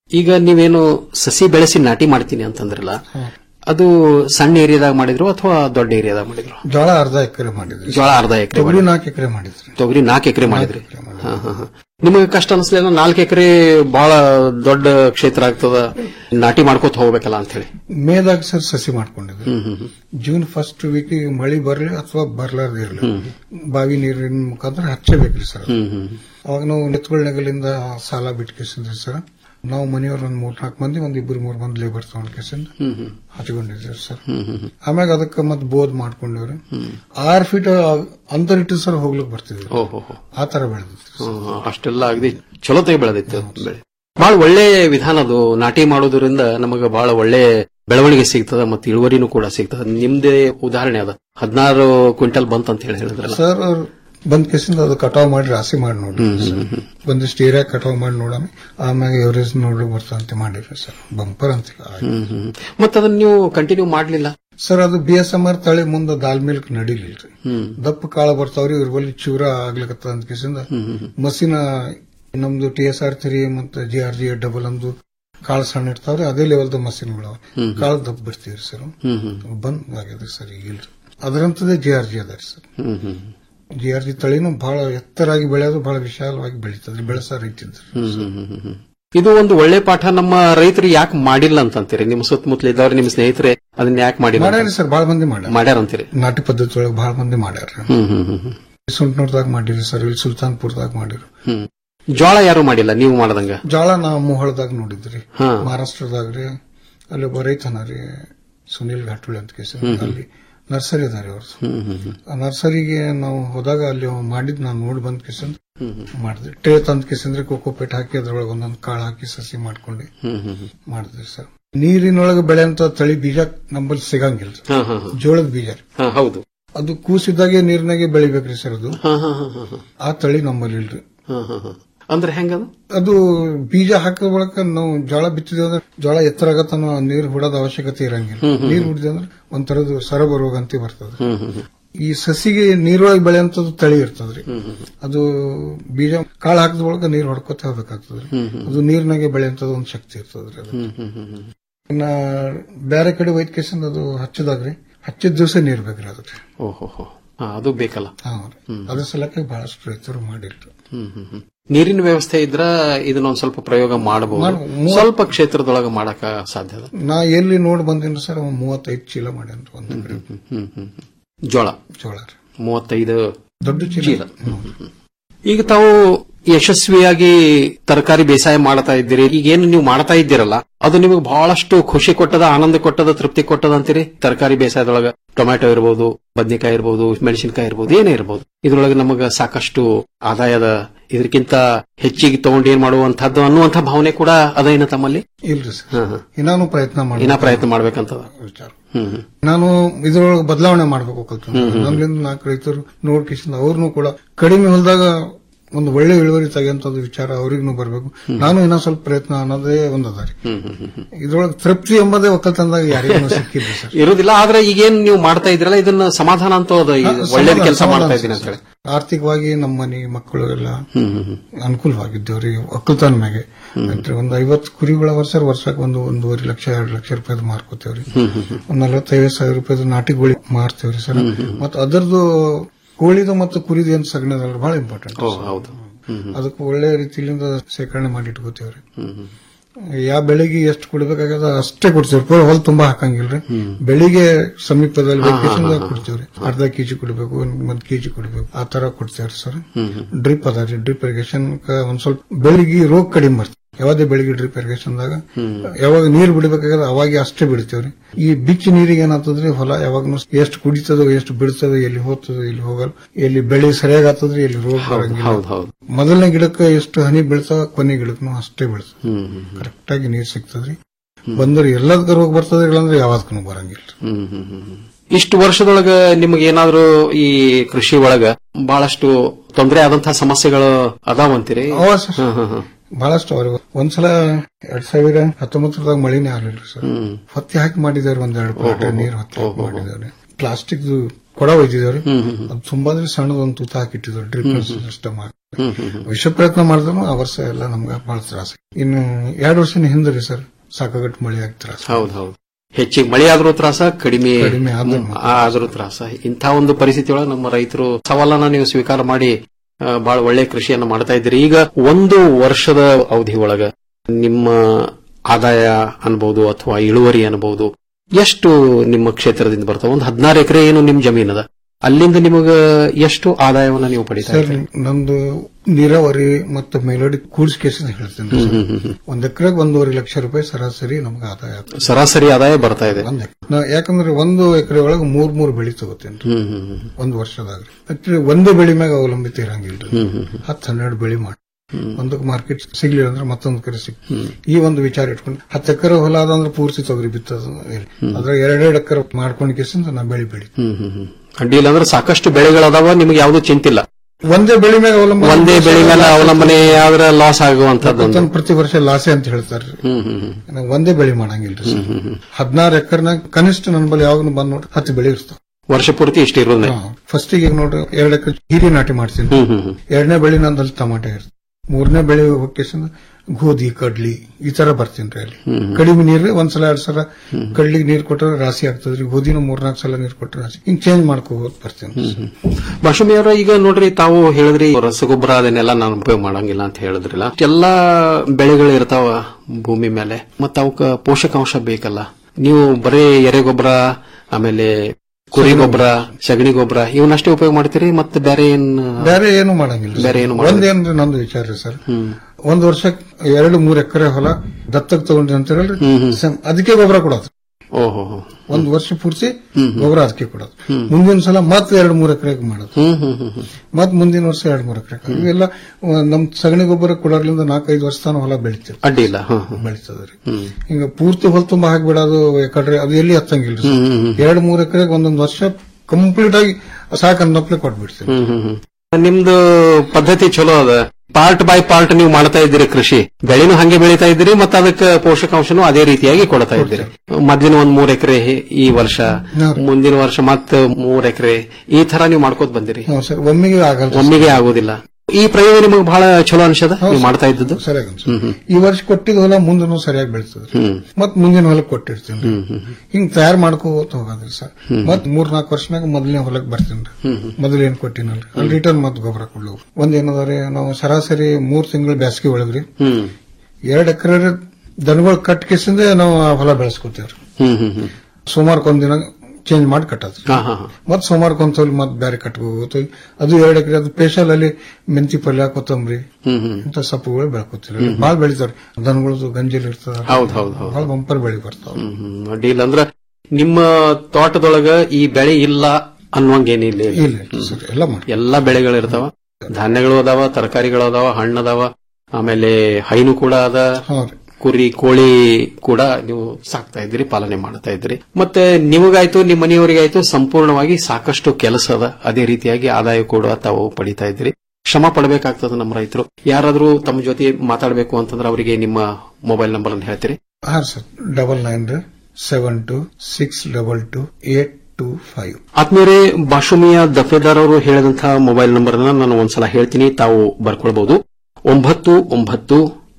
ಈಗ ನೀವೇನು ಸಸಿ ಬೆಳೆಸಿ ನಾಟಿ ಮಾಡ್ತೀನಿ ಅಂತಂದ್ರಲ್ಲ ಅದು ಸಣ್ಣ ಏರಿಯಾದಾಗ ಮಾಡಿದ್ರು ಅಥವಾ ದೊಡ್ಡ ಏರಿಯಾದಾಗ ಮಾಡಿದ್ರು ಜೋಳ ಅರ್ಧ ಎಕರೆ ಮಾಡಿದ್ರಿ ಜೋಳ ಅರ್ಧ ಎಕರೆ ತೊಗರಿ ನಾಲ್ಕು ಎಕರೆ ಮಾಡಿದ್ರಿ ತೊಗರಿ ನಾಲ್ಕು ಎಕರೆ ಮಾಡಿದ್ರಿ ಹಾ, ಹಾ, ಹಾ. ನಿಮಗೆ ಕಷ್ಟ ಅನಿಸ್ಲಿಲ್ಲ ನಾಲ್ಕು ಎಕರೆ ಬಹಳ ದೊಡ್ಡ ಕ್ಷೇತ್ರ ಆಗ್ತದ ನಾಟಿ ಮಾಡ್ಕೋತ ಹೋಗ್ಬೇಕಲ್ಲ ಅಂತ ಹೇಳಿ ಮೇದಾಗ ಸರ್ ಸಸಿ ಮಾಡ್ಕೊಂಡಿದ್ವಿ ಹ್ಮ್ ಹ್ಮ್ ಹ್ಮ್. ಜೂನ್ ಫಸ್ಟ್ ವೀಕ್ ಮಳಿ ಬರ್ಲಿ ಅಥವಾ ಬರ್ಲಾರ್ದು ಇರ್ಲಿ ಬಾವಿ ನೀರಿನ ಮುಖಾಂತರ ಹಚ್ಚಬೇಕ್ರಿ ಸರ್ ಹ್ಮ್ ಹ್ಮ್ ಅವಾಗ ನಾವು ನೆತ್ಗಳ ನೆಗಲಿಂದ ಸಾಲ ಬಿಟ್ಕೇಸಿದ್ರಿ ಸರ್ ನಾವು ಮನೆಯವ್ರ ಒಂದ್ ಮೂರ್ ನಾಲ್ಕು ಮಂದಿ ಒಂದ್ ಇಬ್ರು ಮೂರ್ ಮಂದಿ ಲೇಬರ್ ತಗೊಂಡ್ ಕೇಸಿಂದ ಹ್ಮ್ ಹ್ಮ್ ಹಚ್ಕೊಂಡಿದ್ರಿ ಸರ್ ಹ್ಮ್ ಹ್ಮ್ ಹ್ಮ್. ಆಮ್ಯಾಗ ಅದಕ್ಕೆ ಮತ್ ಬೋದ್ ಮಾಡ್ಕೊಂಡಿವ್ರಿ ಆರ್ ಫೀಟ್ ಅಂತರ ಇಟ್ಟು ಸರ್ ಹೋಗ್ಲಿಕ್ಕೆ ಬರ್ತಿದ್ವಿ ಓಹೋ ಹೋ. ಆ ತರ ಬೆಳೆದಿತ್ತು ಹ್ಮ್, ಅಷ್ಟೆಲ್ಲ ಅಗದಿ ಚಲೋ ತೆಗಿ ಬೆಳೆದಿತ್ತು ಬೆಳೆ ಬಹಳ ಒಳ್ಳೆ ವಿಧಾನ ಅದು ನಾಟಿ ಮಾಡೋದ್ರಿಂದ ನಮಗೆ ಬಹಳ ಒಳ್ಳೆ ಬೆಳವಣಿಗೆ ಸಿಗ್ತದ ಮತ್ತು ಇಳುವರಿನೂ ಕೂಡ ಸಿಗ್ತದ ನಿಮ್ದೇ ಉದಾಹರಣೆ ಅದ ಹದಿನಾರು ಕ್ವಿಂಟಲ್ ಬಂತಂತ ಹೇಳಿ ಹೇಳಿದ್ರಲ್ಲ ಸರ್ ಅವ್ರು ಬಂದ್ ಕೇಸಿಂದ ಅದು ಕಟಾವ್ ಮಾಡಿ ರಾಸಿ ಮಾಡಿ ನೋಡ್ರಿ ಸರ್. ಒಂದಿಷ್ಟು ಏರಿಯಾ ಕಟಾವ್ ಮಾಡಿ ನೋಡಾಮಿ ಆಮ್ಯಾಗ ಎವರೇಜ್ ನೋಡ್ಲಿಕ್ಕೆ ಬರ್ತಂತೆ ಮಾಡಿರಿ ಸರ್ ಬಂಪರ್ ಅಂತ ಹ್ಮ್ ಹ್ಮ್ ಮತ್ತೆ ಅದನ್ನ ನೀವು ಕಂಟಿನ್ಯೂ ಮಾಡ್ಲಿಲ್ಲ ಸರ್ ಅದು ಬಿ ಎಸ್ ಎಂ ಆರ್ ತಳಿ ಮುಂದೆ ದಾಲ್ ಮಿಲ್ಕ್ ನಡಿಲಿಲ್ರಿ ಹ್ಮ್ ದಪ್ಪ ಕಾಳ ಬರ್ತಾವ್ರಿ ಇವ್ರ ಬಳಿ ಚೂರ ಆಗ್ಲಿಕತ್ತ ಅಂತ ಕೇಸಿಂದ ಮಸಿನ ನಮ್ದು ಟಿ ಎಸ್ ಆರ್ ತ್ರೀ ಮತ್ತೆ ಜಿ ಆರ್ ಜಿ ಡಬಲ್ ಅಂದು ಕಾಳು ಸಣ್ಣ ಇರ್ತಾವ್ರಿ ಅದೇ ಲೆವೆಲ್ದ ಮಸಿನ್ಗಳು ಹ್ಮ್. ಕಾಳು ದಪ್ಪ ಬಿಡ್ತೀವ್ರಿ ಸರ್ ಹ್ಮ್ ಹ್ಮ್ ಬಂದ್ ಆಗ್ಯದ್ರಿ ಸರ್ ಈಗ ಇಲ್ರಿ ಅದರಂತದೇ ಜಿ ಆರ್ ಜಿ ಅದಾರಿ ಸರ್ ಹ್ಮ್ ಹ್ಮ್ ಜಿ ಆರ್ ಜಿ ತಳಿನೂ ಬಹಳ ಎತ್ತರಾಗಿ ಬೆಳೆಯೋದು ಬಹಳ ವಿಶಾಲವಾಗಿ ಬೆಳೀತದ್ರಿ ಬೆಳೆಸ ರೈತ ಇದ್ರಿ ಹ್ಮ್ ಹ್ಮ್ ಹ್ಮ್ ಹ್ಮ್ ಹ್ಮ್. ಇದು ಒಂದು ಒಳ್ಳೆ ಪಾಠ ನಮ್ಮ ರೈತರು ಯಾಕೆ ಮಾಡಿಲ್ಲ ಅಂತಂತೀರಿ ನಿಮ್ಮ ಸುತ್ತಮುತ್ತಲ ಇದ್ದವ್ರು ನಿಮ್ಮ ಸ್ನೇಹಿತರೆ ಅದನ್ನ ಯಾಕೆ ಮಾಡಿಲ್ಲ ಅಂತ? ಮಾಡ್ಯಾರಿ ಸರ್ ಬಹಳ ಮಂದಿ ಮಾಡ್ಯಾರ ಮಾಡ್ಯಾರ ಅಂತೀರಿ ನಾಟಿ ಪದ್ಧತಿ ಒಳಗೆ ಬಹಳ ಮಂದಿ ಮಾಡ್ಯಾರ ಹ್ಮ್ ಹ್ಮ್ ಹ್ಮ್ ಹ್ಮ್. ಸುಂಟ್ನೂರ್ದಾಗ ಮಾಡಿರಿ ಸರ್ ಇಲ್ಲಿ ಸುಲ್ತಾನ್ಪುರದಾಗ ಮಾಡಿರಿ ಹ್ಮ್ ಜೋಳ ಯಾರು ಮಾಡಿಲ್ಲ ನೀವು ಮಾಡದಂಗ ಜೋಳ ನಾ ಮುಹಳದಾಗ ನೋಡಿದ್ರಿ ಹಾ. ಮಹಾರಾಷ್ಟ್ರದಾಗ್ರಿ ಅಲ್ಲಿ ಒಬ್ಬ ರೈತನ ರೀ ಸುನಿಲ್ ಘಾಟುಳಿ ಅಂತ ಕೇಸ ಹ್ಮ್ ಹ್ಮ್. ಅಲ್ಲಿ ನರ್ಸರಿ ಅದಾರಿ ಅವ್ರದ್ದು ಹ್ಮ್ ಹ್ಮ್ ಹ್ಮ್. ಆ ನರ್ಸರಿಗೆ ನಾವು ಹೋದಾಗ ಅಲ್ಲಿ ಅವ ಮಾಡಿದ್ ನಾನು ನೋಡಿ ಬಂದ್ ಕೇಸನ್ ಹ್ಮ್ ಹ್ಮ್. ಮಾಡಿದ್ರಿ ಟ್ರೇ ತಂದ್ ಕೇಸಂದ್ರೆ ಕೋಕೋ ಪೇಟ್ ಹಾಕಿ ಅದ್ರೊಳಗೆ ಒಂದೊಂದು ಕಾಳು ಹಾಕಿ ಸಸಿ ಮಾಡ್ಕೊಂಡು ಹ್ಮ್ ಹ್ಮ್ ಹ್ಮ್. ಮಾಡಿದ್ರಿ ಸರ್ ನೀರಿನೊಳಗೆ ಬೆಳೆಯಂತ ತಳಿ ಬೀಜ ನಮ್ಮಲ್ಲಿ ಸಿಗಂಗಿಲ್ಲ ಹಾ, ಹಾ, ಹಾ. ಜೋಳದ ಬೀಜ ರೀ. ಹಾ, ಹೌದು ಅದು ಕೂಸಿದ್ದಾಗೆ ನೀರಿನಾಗೆ ಬೆಳಿಬೇಕ್ರಿ ಸರ್ ಅದು ಹಾ, ಹಾ, ಹಾ, ಹಾ, ಹಾ. ಆ ತಳಿ ನಮ್ಮಲ್ಲಿ ಇಲ್ರಿ ಹಾ, ಹಾ, ಹಾ. ಅಂದ್ರೆ ಹೆಂಗದು ಅದು ಬೀಜ ಹಾಕಿದ ಬಳಕ ನಾವು ಜೋಳ ಬಿತ್ತಿದೇವೆ ಅಂದ್ರೆ ಜೋಳ ಎತ್ತರ ಆಗತ್ತನೋ ನೀರು ಬಿಡೋದ ಅವಶ್ಯಕತೆ ಇರಂಗಿಲ್ಲ ಹ್ಮ್, ಹ್ಮ್, ನೀರು ಬಿಡಿದೆ ಅಂದ್ರೆ ಒಂಥರದ್ದು ಸರಬ ರೋಗ ಅಂತ ಬರ್ತದೆ ಹ್ಮ್ ಹ್ಮ್ ಹ್ಮ್. ಈ ಸಸಿಗೆ ನೀರೊಳಗೆ ಬೆಳೆಯಂತದ್ದು ತಳಿ ಇರ್ತದ್ರಿ ಹ್ಮ್ ಹ್ಮ್ ಹ್ಮ್. ಅದು ಬೀಜ ಕಾಳು ಹಾಕಿದ ಬಳಕ ನೀರು ಹೊಡ್ಕೊತ ಹೋಗ್ಬೇಕಾಗ್ತದ್ರಿ ಹ್ಮ್ ಹ್ಮ್. ಅದು ನೀರಿನಾಗೆ ಬೆಳೆಯಂತದ್ದು ಒಂದು ಶಕ್ತಿ ಇರ್ತದ್ರಿ ಅದು ಹ್ಮ್ ಹ್ಮ್ ಹ್ಮ್ ಹ್ಮ್. ಇನ್ನ ಬೇರೆ ಕಡೆ ವೈದ್ಯಕೇಶನ್ ಅದು ಹಚ್ಚದಾಗ್ರಿ ಹಚ್ಚಿದ ದಿವಸ ನೀರ್ ಬೇಕ್ರಿ ಅದಕ್ಕೆ ಓಹೋ ಹೋ. ಹಾ, ಅದು ಬೇಕಲ್ಲ ಹಾ ರೀ. ಅದ್ರ ಸಲಕ್ಕೆ ಬಹಳಷ್ಟು ರೈತರು ಮಾಡಿಲ್ರಿ ಹ್ಮ್ ಹ್ಮ್ ಹ್ಮ್. ನೀರಿನ ವ್ಯವಸ್ಥೆ ಇದ್ರ ಇದನ್ನ ಒಂದ್ ಸ್ವಲ್ಪ ಪ್ರಯೋಗ ಮಾಡಬಹುದು ಮಾಡ್- ಮೂವತ್ತು- ಸ್ವಲ್ಪ ಕ್ಷೇತ್ರದೊಳಗ ಮಾಡಕ ಸಾಧ್ಯ ಅದ ನಾ ಎಲ್ಲಿ ನೋಡಿ ಬಂದಿನ್ರಿ ಸರ್ ಅವ ಮೂವತ್ತೈದು ಚೀಲ ಮಾಡ್ಯಾನ್ರಿ ಒಂದ್ ಎಕರೆ ಹ್ಮ್ ಹ್ಮ್ ಹ್ಮ್. ಜೋಳ ಜೋಳ ರೀ. ಮೂವತ್ತೈದು ದೊಡ್ಡ ಚೀಲ ಚೀಲ ಹ್ಮ್ ಹ್ಮ್ ಹ್ಮ್. ಈಗ ತಾವು ಯಶಸ್ವಿಯಾಗಿ ತರಕಾರಿ ಬೇಸಾಯ ಮಾಡ್ತಾ ಇದ್ದೀರಿ ಈಗ ಏನು ನೀವು ಮಾಡ್ತಾ ಇದ್ದೀರಲ್ಲ ಅದು ನಿಮಗೆ ಬಹಳಷ್ಟು ಖುಷಿ ಕೊಟ್ಟದ ಆನಂದ ಕೊಟ್ಟದ ತೃಪ್ತಿ ಕೊಟ್ಟದ ಅಂತೀರಿ ತರಕಾರಿ ಬೇಸಾಯದೊಳಗ ಟೊಮ್ಯಾಟೊ ಇರ್ಬೋದು ಬದ್ನೆಕಾಯಿ ಇರ್ಬೋದು ಮೆಣಸಿನಕಾಯಿ ಇರ್ಬೋದು ಏನೇ ಇರ್ಬೋದು ಇದ್ರೊಳಗೆ ನಮಗ ಸಾಕಷ್ಟು ಆದಾಯದ ಇದಕ್ಕಿಂತ ಹೆಚ್ಚಿಗೆ ತಗೊಂಡು ಏನ್ ಮಾಡುವಂತಹದ್ದು ಅನ್ನುವಂಥ ಭಾವನೆ ಕೂಡ ಅದೇನ ತಮ್ಮಲ್ಲಿ ಇಲ್ರಿ ಸರ್ ಹಾ, ಹಾ. ಇನ್ನಾನು ಪ್ರಯತ್ನ ಮಾಡಿ ಇನ್ನ ಪ್ರಯತ್ನ ಮಾಡ್ಬೇಕಂತದ ವಿಚಾರ ಹ್ಮ್ ಹ್ಮ್. ನಾನು ಇದ್ರೊಳಗೆ ಬದಲಾವಣೆ ಮಾಡ್ಬೇಕು ಕಲ್ತು ಹ್ಮ್, ಹ್ಮ್. ನಮ್ಲಿಂದ ನಾಲ್ಕು ರೈತರು ನೋಡ್ಕಿಸಿಂದ ಅವ್ರನ್ನು ಕೂಡ ಕಡಿಮೆ ಹೊಲದಾಗ ಒಂದು ಒಳ್ಳೆ ಇಳುವರಿ ತೆಗೆಯಂತದ್ದು ವಿಚಾರ ಅವ್ರಿಗೂ ಬರಬೇಕು ನಾನು ಇನ್ನೊಂದ್ ಸ್ವಲ್ಪ ಪ್ರಯತ್ನ ಅನ್ನೋದೇ ಒಂದ್ ಅದ ರೀ ಹ್ಮ್ ಹ್ಮ್ ಹ್ಮ್ ಹ್ಮ್. ಇದ್ರೊಳಗೆ ತೃಪ್ತಿ ಎಂಬುದೇ ಒಕ್ಕಲ್ತನದಾಗ ಯಾರಿಗೂ ಸಿಕ್ಕಿಲ್ಲ ಸರ್ ಇರುದಿಲ್ಲ ಆದ್ರೆ ಈಗೇನ್ ನೀವು ಮಾಡ್ತಾ ಇದ್ರಲ್ಲ ಇದನ್ನ ಸಮಾಧಾನ ಅಂತ ಅದ ಹಾ, ಒಳ್ಳೇದ್ ಸಮಾಧಾನ- ಕೆಲಸ ಮಾಡ್ತಾ ಸಮಾಧಾನ ಇದ್ದೀನಿ ಅಂತ ಸರ್. ಹೇಳಿ ಆರ್ಥಿಕವಾಗಿ ನಮ್ಮ ಮನೆ ಮಕ್ಕಳು ಎಲ್ಲ ಹ್ಮ್ ಹ್ಮ್ ಹ್ಮ್. ಅನುಕೂಲವಾಗಿದ್ದೇವ್ರಿ ಒಕ್ಕಲ್ತನ ಮ್ಯಾಗೆ ಅಂದ್ರೆ ಒಂದು ಐವತ್ತು ಕುರಿಗಳ ವರ್ಷ ವರ್ಷಕ್ಕೆ ಒಂದು ಒಂದೂವರೆ ಲಕ್ಷ ಎರಡು ಲಕ್ಷ ರೂಪಾಯಿದು ಮಾರ್ಕೋತೇವ್ರಿ ಹ್ಮ್ ಹ್ಮ್ ಹ್ಮ್. ಒಂದ್ ನಲವತ್ತೈವತ್ತು ಸಾವಿರ ರೂಪಾಯಿದು ನಾಟಿ ಕೋಳಿ ಮಾರ್ತೇವ್ರಿ ಸರ್ ಹ್ಮ್, ಹ್ಮ್. ಮತ್ತೆ ಅದರದ್ದು ಕೋಳಿದು ಮತ್ತು ಕುರಿದು ಏನ್ ಸಗಣಿ ಅದಲ್ಲ ಬಹಳ ಇಂಪಾರ್ಟೆಂಟ್ ಓ ಹೌದು ಹ್ಮ್ ಹ್ಮ್. ಅದಕ್ಕೆ ಒಳ್ಳೆ ರೀತಿಯಿಂದ ಶೇಖರಣೆ ಮಾಡಿ ಇಟ್ಕೋತೇವ್ರಿ ಹ್ಮ್ ಹ್ಮ್. ಯಾವ ಬೆಳಿಗ್ಗೆ ಎಷ್ಟು ಕೊಡ್ಬೇಕಾಗ್ಯದ ಅಷ್ಟೇ ಕೊಡ್ತೇವ್ರಿ ಪೂರ ಹೊಲ ತುಂಬಾ ಹಾಕಂಗಿಲ್ರಿ ಬೆಳಿಗ್ಗೆ ಸಮೀಪದಲ್ಲಿ ಹಾ, ಹಾ, ವೆಕೇಶನ್ ಹಾ, ಹಾ. ಕೊಡ್ತೇವ್ರಿ ಅರ್ಧ ಕೆಜಿ ಕೊಡ್ಬೇಕು ಒಂದ್ ಕೆಜಿ ಕೊಡ್ಬೇಕು ಆ ತರ ಕೊಡ್ತೇವ್ರಿ ಸರ್ ಹ್ಮ್ ಹ್ಮ್. ಡ್ರಿಪ್ ಅದ ರೀ ಡ್ರಿಪ್ ಇರಿಗೇಷನ್ ಒಂದ್ ಸ್ವಲ್ಪ ಬೆಳಿಗ್ಗೆ ರೋಗ ಕಡಿಮೆ ಬರ್ತದೆ ಯಾವ್ದೇ ಬೆಳಿಗ್ಗೆ ಡ್ರಿಪ್ ಇರಿಗೇಷನ್ದಾಗ ಹ್ಮ್. ಯಾವಾಗ ನೀರ್ ಬಿಡ್ಬೇಕಾದ್ರೆ ಅವಾಗೆ ಅಷ್ಟೇ ಬಿಡ್ತೇವ್ರಿ ಈ ಬಿಚ್ಚಿ ನೀರಿಗೆ ಏನಾಗ್ತದ್ರಿ ಹೊಲ ಯಾವಾಗ್ನು ಎಷ್ಟು ಕುಡಿತದೋ ಎಷ್ಟು ಬಿಡ್ತದೋ ಎಲ್ಲಿ ಹೋಗ್ತದೋ ಎಲ್ಲಿ ಹೋಗಲ್ಲ ಎಲ್ಲಿ ಬೆಳೆ ಸರಿಯಾಗಿ ಆಗ್ತದ್ರಿ ಎಲ್ಲಿ ರೋಗ ಹೌದು ಬರಂಗಿಲ್ಲ ಹೌದು ಹೌದು ಮೊದಲನೇ ಗಿಡಕ್ಕೆ ಎಷ್ಟು ಹನಿ ಬೀಳ್ತಾವ ಕೊನೆ ಗಿಡಕ್ಕೂ ಅಷ್ಟೇ ಬೀಳ್ತದೆ ಹ್ಮ್ ಹ್ಮ್ ಹ್ಮ್. ಕರೆಕ್ಟ್ ಆಗಿ ನೀರ್ ಸಿಗ್ತದ್ರಿ ಬಂದ್ರೆ ಎಲ್ಲದಕ್ಕೂ ರೋಗ ಬರ್ತದ್ರಿ ಇಲ್ಲಾಂದ್ರೆ ಯಾವ್ದಕ್ಕೂ ಬರಂಗಿಲ್ಲ ಹ್ಮ್ ಹ್ಮ್ ಹ್ಮ್ ಹ್ಮ್. ಇಷ್ಟು ವರ್ಷದೊಳಗ ನಿಮಗೆ ಏನಾದ್ರೂ ಈ ಕೃಷಿ ಒಳಗ ಬಹಳಷ್ಟು ತೊಂದರೆ ಆದಂತಹ ಸಮಸ್ಯೆಗಳು ಅದಾವಂತೀರಿ ಅವ ಸರ್. ಹ್ಮ್ ಹ್ಮ್ ಹ್ಮ್. ಬಹಳಷ್ಟು ಅವ್ರಿಗೆ ಒಂದ್ಸಲ ಎರಡ್ ಸಾವಿರ ಹತ್ತೊಂಬತ್ತರದಾಗ ಮಳಿನೇ ಆಗ್ಲಿಲ್ಲ ಸರ್ ಹ್ಮ್. ಹೊತ್ತಿ ಹಾಕಿ ಮಾಡಿದಾರೆ ಒಂದೆರಡು ಪ್ಲಾಟ್ ಓಹೋ. ನೀರ್ ಹೊತ್ತಿ ಹಾಕಿ ಓಹೋ. ಮಾಡಿದಾರೆ ಪ್ಲಾಸ್ಟಿಕ್ ಕೊಡ ಒಯ್ದಿದ್ದಾರೆ ಹ್ಮ್ ಹ್ಮ್ ಹ್ಮ್. ಅದು ತುಂಬಾ ಅಂದ್ರೆ ಸಣ್ಣದೊಂದು ತೂತ ಹಾಕಿಟ್ಟಿದ್ರು ಡ್ರಿಪ್ ಸಿಸ್ಟಮ್ ಹ್ಮ್ ಹ್ಮ್ ಹ್ಮ್. ವಿಶ್ವ ಪ್ರಯತ್ನ ಮಾಡಿದ್ರು ಆ ವರ್ಷ ಎಲ್ಲ ನಮ್ಗೆ ಬಹಳ ತ್ರಾಸ ಇನ್ನು ಎರಡು ವರ್ಷನ ಹಿಂದ್ರಿ ಸರ್ ಸಾಕಾಗಟ್ಟು ಮಳೆ ಆಗಿ ತ್ರಾಸ ಹೌದು ಹೌದು ಹೆಚ್ಚಿಗೆ ಮಳೆ ಆದ್ರೂ ತ್ರಾಸ ಕಡಿಮೆ ಕಡಿಮೆ ಆದ್ರೂ ಹ್ಮ್, ಆದ್ರೂ ತ್ರಾಸ ಇಂಥ ಒಂದು ಪರಿಸ್ಥಿತಿ ಒಳಗೆ ನಮ್ಮ ರೈತರು ಸವಾಲನ್ನ ನೀವು ಸ್ವೀಕಾರ ಮಾಡಿ ಆ, ಬಹಳ ಒಳ್ಳೆ ಕೃಷಿಯನ್ನ ಮಾಡ್ತಾ ಇದ್ದೀರಿ ಈಗ ಒಂದು ವರ್ಷದ ಅವಧಿ ಒಳಗ ನಿಮ್ಮ ಆದಾಯ ಅನ್ಬಹುದು ಅಥವಾ ಇಳುವರಿ ಅನ್ಬಹುದು ಎಷ್ಟು ನಿಮ್ಮ ಕ್ಷೇತ್ರದಿಂದ ಬರ್ತಾವ ಒಂದು ಹದಿನಾರು ಎಕರೆ ಏನು ನಿಮ್ ಜಮೀನದ ಅಲ್ಲಿಂದ ನಿಮಗ ಎಷ್ಟು ಆದಾಯವನ್ನ ನೀವು ಪಡಿತಾ ಸರ್ ಇದ್ದೀರಿ ನಂದು ನೀರಾವರಿ ಮತ್ತು ಮೇಲೋಡಿ ಕೂಡಿಸ್ಕೇಸಿ ಹೇಳ್ತೀನಿ ಹ್ಮ್, ಸರ್. ಹ್ಮ್, ಹ್ಮ್, ಹ್ಮ್. ಒಂದ್ ಎಕರೆಗೆ ಒಂದೂವರೆ ಲಕ್ಷ ರೂಪಾಯಿ ಸರಾಸರಿ ನಮ್ಗೆ ಆದಾಯ ಆಗ್ತದೆ. ಸರಾಸರಿ ಆದಾಯ ಬರ್ತಾ ಇದೆ ಒಂದ್ ಎಕ್ರೆ. ನಾ ಯಾಕಂದ್ರೆ ಒಂದು ಎಕರೆ ಒಳಗೆ ಮೂರ್ ಮೂರ್ ಬೆಳಿ ತಗೋತೀನಿ ಹ್ಮ್ ಹ್ಮ್ ಹ್ಮ್ ಒಂದ್ ವರ್ಷದಾಗ ಆಕ್ಚುಲಿ ಒಂದೇ ಬೆಳಿ ಮ್ಯಾಗ ಅವಲಂಬಿತ ಇರಂಗಿಲ್ಲ ಹ್ಮ್ ಹ್ಮ್ ಹ್ಮ್. ಹತ್ತು ಹನ್ನೆರಡು ಬೆಳಿ ಮಾಡಿ ಒಂದಕ್ಕೆ ಮಾರ್ಕೆಟ್ ಸಿಗ್ಲಿಲ್ಲ ಅಂದ್ರೆ ಮತ್ತೊಂದು ಕಡೆ ಸಿಗ್ ಈ ಒಂದು ವಿಚಾರ ಇಟ್ಕೊಂಡು ಹತ್ತು ಎಕರೆ ಹೊಲ ಅದಂದ್ರೆ ಪೂರ್ತಿ ತೊಗರಿ ಬಿತ್ತದ ಅದ್ರ ಎರಡೆರಡು ಎಕರೆ ಮಾಡ್ಕೊಂಡ್ ಕೇಸಿಂದ ನಾ ಬೆಳಿ ಬೆಳಿ ಹ್ಮ್ ಹ್ಮ್ ಹ್ಮ್ ಅಡ್ಡಿಲ್ಲ ಅಂದ್ರೆ ಸಾಕಷ್ಟು ಬೆಳೆಗಳದಾವ ನಿಮಗೆ ಯಾವ್ದು ಚಿಂತಿಲ್ಲ ಒಂದೇ ಬೆಳಿ ಮ್ಯಾಗ ಅವಲಂಬನೆ ಒಂದೇ ಬೆಳೆ ಮೇಲೆ ಅವಲಂಬನೆ ಆದ್ರೆ ಲಾಸ್ ಆಗುವಂತದ್ದು ಮತ್ತೊಂದು ಪ್ರತಿ ವರ್ಷ ಲಾಸೆ ಅಂತ ಹೇಳ್ತಾರೆ ಹ್ಮ್ ಹ್ಮ್ ಹ್ಮ್ ನಾವು ಒಂದೇ ಬೆಳಿ ಮಾಡಂಗಿಲ್ರಿ ಸರ್ ಹದಿನಾರು ಎಕರ್ನಾಗ ಕನಿಷ್ಠ ನನ್ನ ಬಳಿ ಯಾವಾಗ ಬಂದ್ ನೋಡ್ರಿ ಹತ್ತು ಬೆಳಿ ಇರ್ತಾವ ವರ್ಷ ಪೂರ್ತಿ ಇಷ್ಟ ಇರೋದೇ ಫಸ್ಟ್ ಈಗ ನೋಡ್ರಿ ಎರಡು ಎಕರೆ ಹೀರಿ ನಾಟಿ ಮಾಡ್ತೀನಿ ಹ್ಮ್ ಹ್ಮ್ ಹ್ಮ್ ಎರಡನೇ ಬೆಳಿ ನಂದಲ್ಲಿ ಟಮಾಟೆ ಇರ್ತದೆ ಮೂರನೇ ಬೆಳೆ ಹೋಗ್ಕೇಸಿಂದ ಗೋಧಿ ಕಡ್ಲಿ ಈ ತರ ಬರ್ತೀನಿ ಅಲ್ಲಿ ಹ್ಮ್. ಕಡಿಮೆ ನೀರು ಒಂದ್ಸಲ ಎರಡ್ ಸಲ ಕಡ್ಲಿಗೆ ನೀರ್ ಕೊಟ್ಟರೆ ರಾಶಿ ಆಗ್ತದ್ರಿ ಗೋಧಿನ ಮೂರ್ನಾಲ್ಕು ಸಲ ನೀರ್ ಕೊಟ್ಟರೆ ರಾಶಿ ಹಿಂಗ್ ಚೇಂಜ್ ಮಾಡ್ಕೋಬಹುದು ಬರ್ತೀನಿ ಭಾಷಮಿ ಅವರ ಈಗ ನೋಡ್ರಿ ತಾವು ಹೇಳಿದ್ರಿ ರಸಗೊಬ್ಬರ ಅದನ್ನೆಲ್ಲ ನಾನು ಉಪಯೋಗ ಮಾಡಂಗಿಲ್ಲ ಅಂತ ಹೇಳಿದ್ರಲ್ಲ ಎಲ್ಲಾ ಬೆಳೆಗಳು ಇರ್ತಾವ ಭೂಮಿ ಮೇಲೆ ಮತ್ತ ಅವಕ್ಕ ಪೋಷಕಾಂಶ ಬೇಕಲ್ಲ ನೀವು ಬರೀ ಎರೆಗೊಬ್ಬರ ಆಮೇಲೆ ಕುರಿ ಗೊಬ್ಬರ ಸಗಣಿ ಗೊಬ್ಬರ ಇವನ್ನಷ್ಟೇ ಉಪಯೋಗ ಮಾಡ್ತೀರಿ ಮತ್ತೆ ಬೇರೆ ಏನ್ ಬೇರೆ ಏನು ಮಾಡಂಗಿಲ್ಲ ಬೇರೆ ಏನು ಮಾಡಂಗಿಲ್ಲ. ಒಂದೇನ್ರಿ ನಂದು ವಿಚಾರ ರೀ ಸರ್ ಒಂದ್ ವರ್ಷ ಎರಡು ಮೂರ್ ಎಕರೆ ಹೊಲ ದತ್ತಕ್ ತಗೊಂಡ್ರಿ ಅಂತ ಹೇಳಿ ಅದಕ್ಕೆ ಗೊಬ್ಬರ ಕೊಡೋದು ಓಹೋ ಒಂದ್ ವರ್ಷ ಪೂರ್ತಿ ಗೊಬ್ಬರ ಅದಕ್ಕೆ ಕೊಡೋದು ಮುಂದಿನ ಸಲ ಮತ್ತೆ ಎರಡು ಮೂರ್ ಎಕರೆಗೆ ಮಾಡೋದು ಹ್ಮ್ ಹ್ಮ್ ಹ್ಮ್ ಹ್ಮ್ ಮತ್ ಮುಂದಿನ ವರ್ಷ ಎರಡ್ ಮೂರ್ ಎಕರೆ ಇವೆಲ್ಲ ಆ, ನಮ್ ಸಗಣಿ ಗೊಬ್ಬರ ಕೊಡೋದ್ರಿಂದ ನಾಲ್ಕೈದು ವರ್ಷ ತನಕ ಹೊಲ ಬೆಳಿತೀವಿ ಅಡ್ಡಿ ಇಲ್ಲ ಹ್ಮ್ ಹ್ಮ್ ಬೆಳಿತದ್ರಿ ಹ್ಮ್ ಹಿಂಗ ಪೂರ್ತಿ ಹೊಲ ತುಂಬಾ ಹಾಕ್ಬಿಡೋದು ಯಾಕಂದ್ರೆ ಅದು ಎಲ್ಲಿ ಹತ್ತಂಗಿಲ್ರಿ ಹ್ಮ್, ಹ್ಮ್, ಹ್ಮ್. ಎರಡ್ ಮೂರ್ ಎಕರೆಗೆ ಒಂದೊಂದ್ ವರ್ಷ ಕಂಪ್ಲೀಟ್ ಆಗಿ ಸಾಕನ್ನಪ್ಲೆ ಕೊಟ್ಬಿಡ್ತೀವಿ ಹ್ಮ್ ಹ್ಮ್ ಹ್ಮ್. ನಿಮ್ದು ಪದ್ಧತಿ ಚಲೋ ಅದ ಪಾರ್ಟ್ ಬೈ ಪಾರ್ಟ್ ನೀವು ಮಾಡ್ತಾ ಇದ್ದೀರಿ ಕೃಷಿ ಬೆಳೆನೂ ಹಂಗೆ ಬೆಳೀತಾ ಇದ್ದೀರಿ ಮತ್ತೆ ಅದಕ್ಕೆ ಪೋಷಕಾಂಶನೂ ಅದೇ ರೀತಿಯಾಗಿ ಕೊಡ್ತಾ ಇದ್ದೀರಿ ಮೊದ್ಲಿನ ಒಂದ್ ಮೂರ್ ಎಕರೆ ಈ ವರ್ಷ ಮುಂದಿನ ವರ್ಷ ಮತ್ತೆ ಮೂರ್ ಎಕರೆ ಈ ತರ ನೀವು ಮಾಡ್ಕೋತ ಬಂದಿರಿ ಹ್ಮ್ ಸರ್ ಒಮ್ಮೆಗೆ ಆಗಲ್ಲ ಒಮ್ಮೆಗೆ ಆಗೋದಿಲ್ಲ ಈ ಪ್ರಯೋಗ ನಿಮಗೆ ಬಹಳ ಚಲೋ ಅನ್ಸದ ನೀವು ಮಾಡ್ತಾ ಇದ್ದದ್ದು ಸರಿಯಾಗಿ ಅನ್ಸುತ್ತೆ. ಹ್ಮ್ ಹ್ಮ್ ಈ ವರ್ಷ ಕೊಟ್ಟಿದ ಹೊಲ ಮುಂದೂ ಸರಿಯಾಗಿ ಬೆಳಿತದೆ ಹ್ಮ್ ಮತ್ ಮುಂದಿನ ಹೊಲಕ್ಕೆ ಕೊಟ್ಟಿರ್ತೀನಿ ಹ್ಮ್ ಹ್ಮ್ ಹಿಂಗ್ ತಯಾರು ಮಾಡ್ಕೋತ ಹೋಗೋದ್ರಿ ಸರ್ ಹ್ಮ್. ಮತ್ ಮೂರ್ ನಾಲ್ಕು ವರ್ಷನಾಗ ಮೊದಲನೇ ಹೊಲಕ್ಕೆ ಬರ್ತೀನಿ ಹ್ಮ್ ಹ್ಮ್ ಮೊದಲು ಏನ್ ಕೊಟ್ಟಿನಲ್ರಿ ಅಲ್ಲಿ ರಿಟರ್ನ್ ಮತ್ ಗೊಬ್ಬರ ಕೊಡ್ಲು ಒಂದ್ ಏನದಾರೆ ನಾವು ಸರಾಸರಿ ಮೂರ್ ತಿಂಗಳ ಬ್ಯಾಸಿಗೆ ಒಳಗ್ರಿ ಹ್ಮ್ ಎರಡ್ ಎಕರೆ ದನಗಳು ಕಟ್ ಕೇಸಿಂದ ನಾವು ಆ ಹೊಲ ಬೆಳೆಸ್ಕೊತೀವ್ರಿ ಹ್ಮ್ ಹ್ಮ್ ಹ್ಮ್ ಸೋಮವಾರಕ್ಕೊಂದ್ ದಿನ ಚೇಂಜ್ ಮಾಡಿ ಕಟ್ಟೋದ್ರಿ ಹಾ ಹಾ ಹಾ ಮತ್ ಸೋಮವಾರಕ್ಕೊಂದ್ ತೊಲಿ ಮತ್ ಬೇರೆ ಕಟ್ಕೋಬೇಕು ಅದು ಎರಡ್ ಎಕರೆ ಅದು ಸ್ಪೆಷಲ್ ಅಲ್ಲಿ ಮೆಂತಿ ಪಲ್ಯ ಕೊತ್ತಂಬರಿ ಹ್ಮ್ ಹ್ಮ್ ಇಂತ ಸೊಪ್ಪುಗಳು ಬೆಳ್ಕೊತೀರಿ ಬಾಳ್ ಬೆಳಿತಾವ್ರಿ ದನಗಳದು ಗಂಜಿಲ್ ಇರ್ತದ ಹೌದ್ ಹೌದ್ ಹೌದ್ ಬಾಳ್ ಬಂಪರ್ ಬೆಳಿ ಬರ್ತಾವ ಹ್ಮ್ ಹ್ಮ್ ಅಡ್ಡಿ ಇಲ್ಲ ಅಂದ್ರ ನಿಮ್ಮ ತೋಟದೊಳಗ ಈ ಬೆಳೆ ಇಲ್ಲ ಅನ್ನುವಂಗೇನಿಲ್ಲ ಇಲ್ಲ ಸರ್ ಎಲ್ಲ ಮಾಡಿ ಎಲ್ಲಾ ಬೆಳೆಗಳು ಇರ್ತಾವ ಧಾನ್ಯಗಳು ಅದಾವ ತರಕಾರಿಗಳು ಅದಾವ ಹಣ್ಣು ಅದಾವ ಆಮೇಲೆ ಹೈನು ಕೂಡ ಅದ ಹೌದ್ರಿ ಕುರಿ ಕೋಳಿ ಕೂಡ ನೀವು ಸಾಕ್ತಾ ಇದ್ದೀರಿ ಪಾಲನೆ ಮಾಡ್ತಾ ಇದ್ದೀರಿ ಮತ್ತೆ ನಿಮಗಾಯ್ತು ನಿಮ್ಮ ಮನೆಯವರಿಗಾಯ್ತು ಸಂಪೂರ್ಣವಾಗಿ ಸಾಕಷ್ಟು ಕೆಲಸ ಅದ ಅದೇ ರೀತಿಯಾಗಿ ಆದಾಯ ಕೂಡ ತಾವು ಪಡಿತಾ ಇದ್ದೀರಿ ಶ್ರಮ ಪಡಬೇಕಾಗ್ತದೆ ನಮ್ಮ ರೈತರು ಯಾರಾದ್ರೂ ತಮ್ಮ ಜೊತೆ ಮಾತಾಡಬೇಕು ಅಂತಂದ್ರೆ ಅವರಿಗೆ ನಿಮ್ಮ ಮೊಬೈಲ್ ನಂಬರ್ ಅನ್ನು ಹೇಳ್ತೀರಿ ಹಾ sir double nine seven two six double two eight two five ಆತ್ಮೀಯರೇ ಬಾಷುಮಿಯ ದಫೇದಾರ್ ಅವರು ಹೇಳಿದಂತಹ ಮೊಬೈಲ್ ನಂಬರ್ ಅನ್ನ ನಾನು ಒಂದ್ಸಲ ಹೇಳ್ತೀನಿ ತಾವು ಬರ್ಕೊಳ್ಬಹುದು ಒಂಬತ್ತು ಒಂಬತ್ತು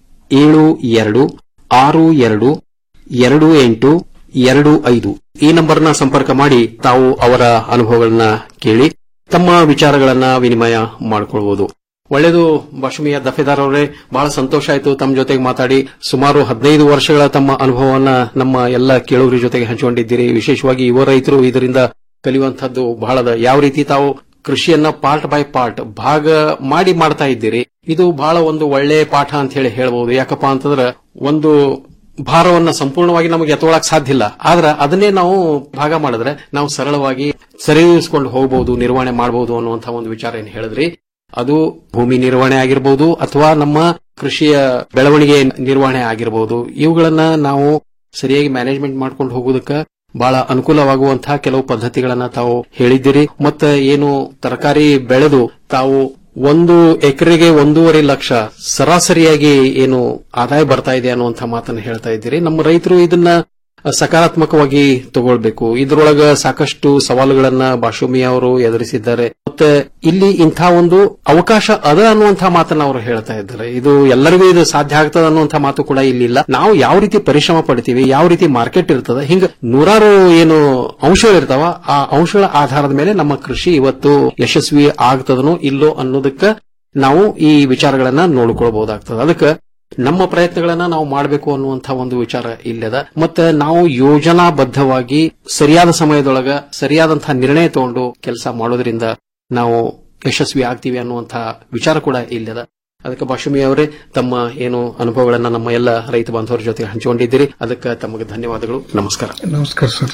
ಏಳು ಎರಡು ಆರು ಎರಡು ಎರಡು ಎಂಟು ಎರಡು ಐದು ಈ ನಂಬರ್ನ ಸಂಪರ್ಕ ಮಾಡಿ ತಾವು ಅವರ ಅನುಭವಗಳನ್ನ ಕೇಳಿ ತಮ್ಮ ವಿಚಾರಗಳನ್ನ ವಿನಿಮಯ ಮಾಡಿಕೊಳ್ಬಹುದು ಒಳ್ಳೆಯದು ಬಾಷುಮಿಯ ದಫೇದಾರ್ ಅವರೇ ಬಹಳ ಸಂತೋಷ ಆಯಿತು ತಮ್ಮ ಜೊತೆಗೆ ಮಾತಾಡಿ ಸುಮಾರು ಹದಿನೈದು ವರ್ಷಗಳ ತಮ್ಮ ಅನುಭವವನ್ನ ನಮ್ಮ ಎಲ್ಲ ಕೇಳುಗರ ಜೊತೆಗೆ ಹಂಚಿಕೊಂಡಿದ್ದೀರಿ ವಿಶೇಷವಾಗಿ ಯುವ ರೈತರು ಇದರಿಂದ ಕಲಿಯುವಂತಹದ್ದು ಬಹಳದ ಯಾವ ರೀತಿ ತಾವು ಕೃಷಿಯನ್ನ ಪಾರ್ಟ್ ಬೈ ಪಾರ್ಟ್ ಭಾಗ ಮಾಡಿ ಮಾಡ್ತಾ ಇದ್ದೀರಿ ಇದು ಬಹಳ ಒಂದು ಒಳ್ಳೆ ಪಾಠ ಅಂತ ಹೇಳಿ ಹೇಳಬಹುದು ಯಾಕಪ್ಪ ಅಂತಂದ್ರೆ ಒಂದು ಭಾರವನ್ನ ಸಂಪೂರ್ಣವಾಗಿ ನಮಗೆ ಎತ್ತೊಳಕ್ ಸಾಧ್ಯ ಇಲ್ಲ ಆದ್ರೆ ಅದನ್ನೇ ನಾವು ಭಾಗ ಮಾಡಿದ್ರೆ ನಾವು ಸರಳವಾಗಿ ಸರಿದೂಗಿಸ್ಕೊಂಡು ಹೋಗಬಹುದು ನಿರ್ವಹಣೆ ಮಾಡಬಹುದು ಅನ್ನುವಂತಹ ಒಂದು ವಿಚಾರ ಏನ್ ಹೇಳಿದ್ರಿ ಅದು ಭೂಮಿ ನಿರ್ವಹಣೆ ಆಗಿರಬಹುದು ಅಥವಾ ನಮ್ಮ ಕೃಷಿಯ ಬೆಳವಣಿಗೆ ನಿರ್ವಹಣೆ ಆಗಿರಬಹುದು ಇವುಗಳನ್ನ ನಾವು ಸರಿಯಾಗಿ ಮ್ಯಾನೇಜ್ಮೆಂಟ್ ಮಾಡ್ಕೊಂಡು ಹೋಗೋದಕ್ಕೆ ಬಹಳ ಅನುಕೂಲವಾಗುವಂತಹ ಕೆಲವು ಪದ್ಧತಿಗಳನ್ನ ತಾವು ಹೇಳಿದ್ದೀರಿ ಮತ್ತೆ ಏನು ತರಕಾರಿ ಬೆಳೆದು ತಾವು ಒಂದು ಎಕರೆಗೆ ಒಂದೂವರೆ ಲಕ್ಷ ಸರಾಸರಿಯಾಗಿ ಏನು ಆದಾಯ ಬರ್ತಾ ಇದೆ ಅನ್ನುವಂಥ ಮಾತನ್ನು ಹೇಳ್ತಾ ಇದ್ದೀರಿ ನಮ್ಮ ರೈತರು ಇದನ್ನ ಸಕಾರಾತ್ಮಕವಾಗಿ ತಗೊಳ್ಬೇಕು ಇದ್ರೊಳಗ ಸಾಕಷ್ಟು ಸವಾಲುಗಳನ್ನ ಬಾಷುಮಿ ಅವರು ಎದುರಿಸಿದ್ದಾರೆ ಮತ್ತೆ ಇಲ್ಲಿ ಇಂಥ ಒಂದು ಅವಕಾಶ ಅದ ಅನ್ನುವಂಥ ಮಾತನ್ನ ಅವರು ಹೇಳ್ತಾ ಇದ್ದಾರೆ ಇದು ಎಲ್ಲರಿಗೂ ಇದು ಸಾಧ್ಯ ಆಗ್ತದ ಅನ್ನುವಂಥ ಮಾತು ಕೂಡ ಇಲ್ಲಿಲ್ಲ ನಾವು ಯಾವ ರೀತಿ ಪರಿಶ್ರಮ ಪಡ್ತೀವಿ ಯಾವ ರೀತಿ ಮಾರ್ಕೆಟ್ ಇರ್ತದ ಹಿಂಗ ನೂರಾರು ಏನು ಅಂಶಗಳಿರ್ತಾವ ಆ ಅಂಶಗಳ ಆಧಾರದ ಮೇಲೆ ನಮ್ಮ ಕೃಷಿ ಇವತ್ತು ಯಶಸ್ವಿ ಆಗ್ತದನೋ ಇಲ್ಲೋ ಅನ್ನೋದಕ್ಕ ನಾವು ಈ ವಿಚಾರಗಳನ್ನ ನೋಡ್ಕೊಳ್ಬಹುದಾಗ್ತದೆ ಅದಕ್ಕೆ ನಮ್ಮ ಪ್ರಯತ್ನಗಳನ್ನ ನಾವು ಮಾಡಬೇಕು ಅನ್ನುವಂಥ ಒಂದು ವಿಚಾರ ಇಲ್ಲದ ಮತ್ತೆ ನಾವು ಯೋಜನಾಬದ್ಧವಾಗಿ ಸರಿಯಾದ ಸಮಯದೊಳಗ ಸರಿಯಾದಂತಹ ನಿರ್ಣಯ ತಗೊಂಡು ಕೆಲಸ ಮಾಡೋದ್ರಿಂದ ನಾವು ಯಶಸ್ವಿ ಆಗ್ತೀವಿ ಅನ್ನುವಂಥ ವಿಚಾರ ಕೂಡ ಇಲ್ಲದ ಅದಕ್ಕೆ ಬಾಷುಮಿ ಅವರೇ ತಮ್ಮ ಏನು ಅನುಭವಗಳನ್ನ ನಮ್ಮ ಎಲ್ಲ ರೈತ ಬಾಂಧವರ ಜೊತೆ ಹಂಚಿಕೊಂಡಿದ್ದೀರಿ ಅದಕ್ಕೆ ತಮಗೆ ಧನ್ಯವಾದಗಳು ನಮಸ್ಕಾರ ನಮಸ್ಕಾರ ಸರ್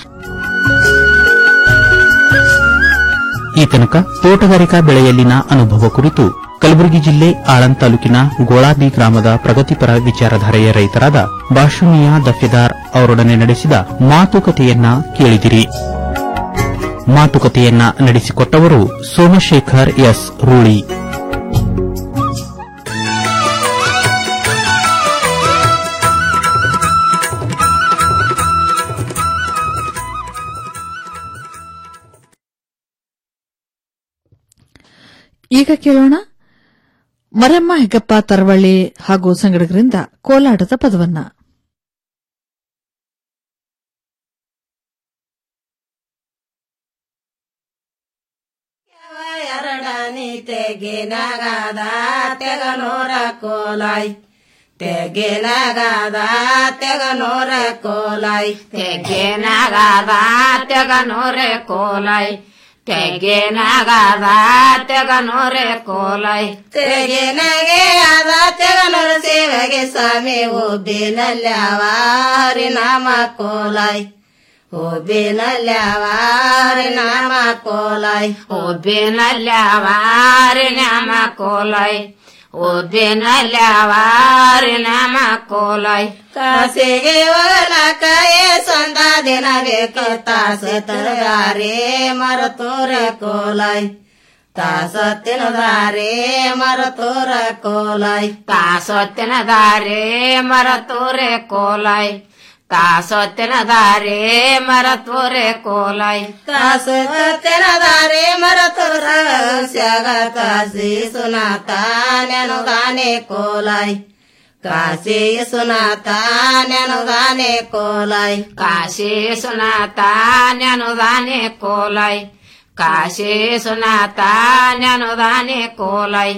ಈ ತನಕ ತೋಟಗಾರಿಕಾ ಬೆಳೆಯಲ್ಲಿನ ಅನುಭವ ಕುರಿತು ಕಲಬುರಗಿ ಜಿಲ್ಲೆ ಆಳಂದ್ ತಾಲೂಕಿನ ಗೋಳಾಬಿ ಗ್ರಾಮದ ಪ್ರಗತಿಪರ ವಿಚಾರಧಾರೆಯ ರೈತರಾದ ಬಾಷುಮಿಯಾ ದಫೆದಾರ್ ಅವರೊಡನೆ ನಡೆಸಿದ ಮಾತುಕತೆಯನ್ನ ಕೇಳಿದಿರಿ ಮಾತುಕತೆಯನ್ನ ನಡೆಸಿಕೊಟ್ಟವರು ಸೋಮಶೇಖರ್ ಎಸ್ ರೂಳಿ ಈಗ ಕೇಳೋಣ ಮರಮ್ಮ ಹೆಗ್ಗಪ್ಪ ತರವಳ್ಳಿ ಹಾಗೂ ಸಂಗಡಿಗರಿಂದ ಕೋಲಾಟದ ಪದವನ್ನ ಎರಡನಿ ತೆಗಿನಗದ ತೆಗನೂರ ಕೋಲಾಯ್ ತೆಗಿನಗದ ತೆಗನೂರ ಕೋಲಾಯ್ ತೆಗಿನಗದ ತೆಗನೂರ ಕೋಲಾಯ್ ತೆಗೆನಗದ ತೆಗನೂರೆ ಕೋಲಾಯ್ ತೆಗೆನಗೆ ಅದ ತೆಗನೂರ ಸೇವೆಗೆ ಸ್ವಾಮಿ ಉಬ್ಬಿನಲ್ಯಾವ ಹರಿನಾಮ ಕೋಲಾಯ್ ಉಬ್ಬಿನಲ್ಯಾವ ಹರಿನಾಮ ಕೋಲಾಯ್ ಉಬ್ಬಿನಲ್ಯಾವ ಹರಿನಾಮ ಕೋಲಾಯ್ ಉಬ್ಬಿನಲ್ಯಾವ ಹರಿನಾಮ ಕೋಲಾಯ್ ಕಾಸಿಗೆ ಹೋಗಲಕ ಸಂದ ದಿನ ಬೇಕು ತಾಸು ತರಗಾರೆ ಮರತೋರ ಕೋಲಾಯ್ ತಾಸೊತ್ತಿನ ದಾರೆ ಮರತೋರ ಕೋಲಾಯ್ ತಾಸೊತ್ತಿನ ದಾರೆ ಮರತೋರೆ ಕೋಲಾಯ್ ತಾಸೊತ್ತಿನ ದಾರೆ ಮರತೋರೆ ಕೋಲಾಯ್ ತಾಸೊತ್ತಿನ ದಾರೆ ಮರತೋರ ಸ್ಯಾಗ ಕಾಸಿ ಸುನಾತ ನೆನುಗಾನೆ ಕೋಲಾಯ್ ಕಾಶಿ ಸುನಾತ ನೆನುದಾನೆ ಕೋಲಾಯ್ ಕಾಶಿ ಸುನಾತ ನೆನುದಾನೆ ಕೋಲಾಯ್ ಕಾಶಿ ಸುನಾತ ನೆನುದಾನೆ ಕೋಲಾಯ್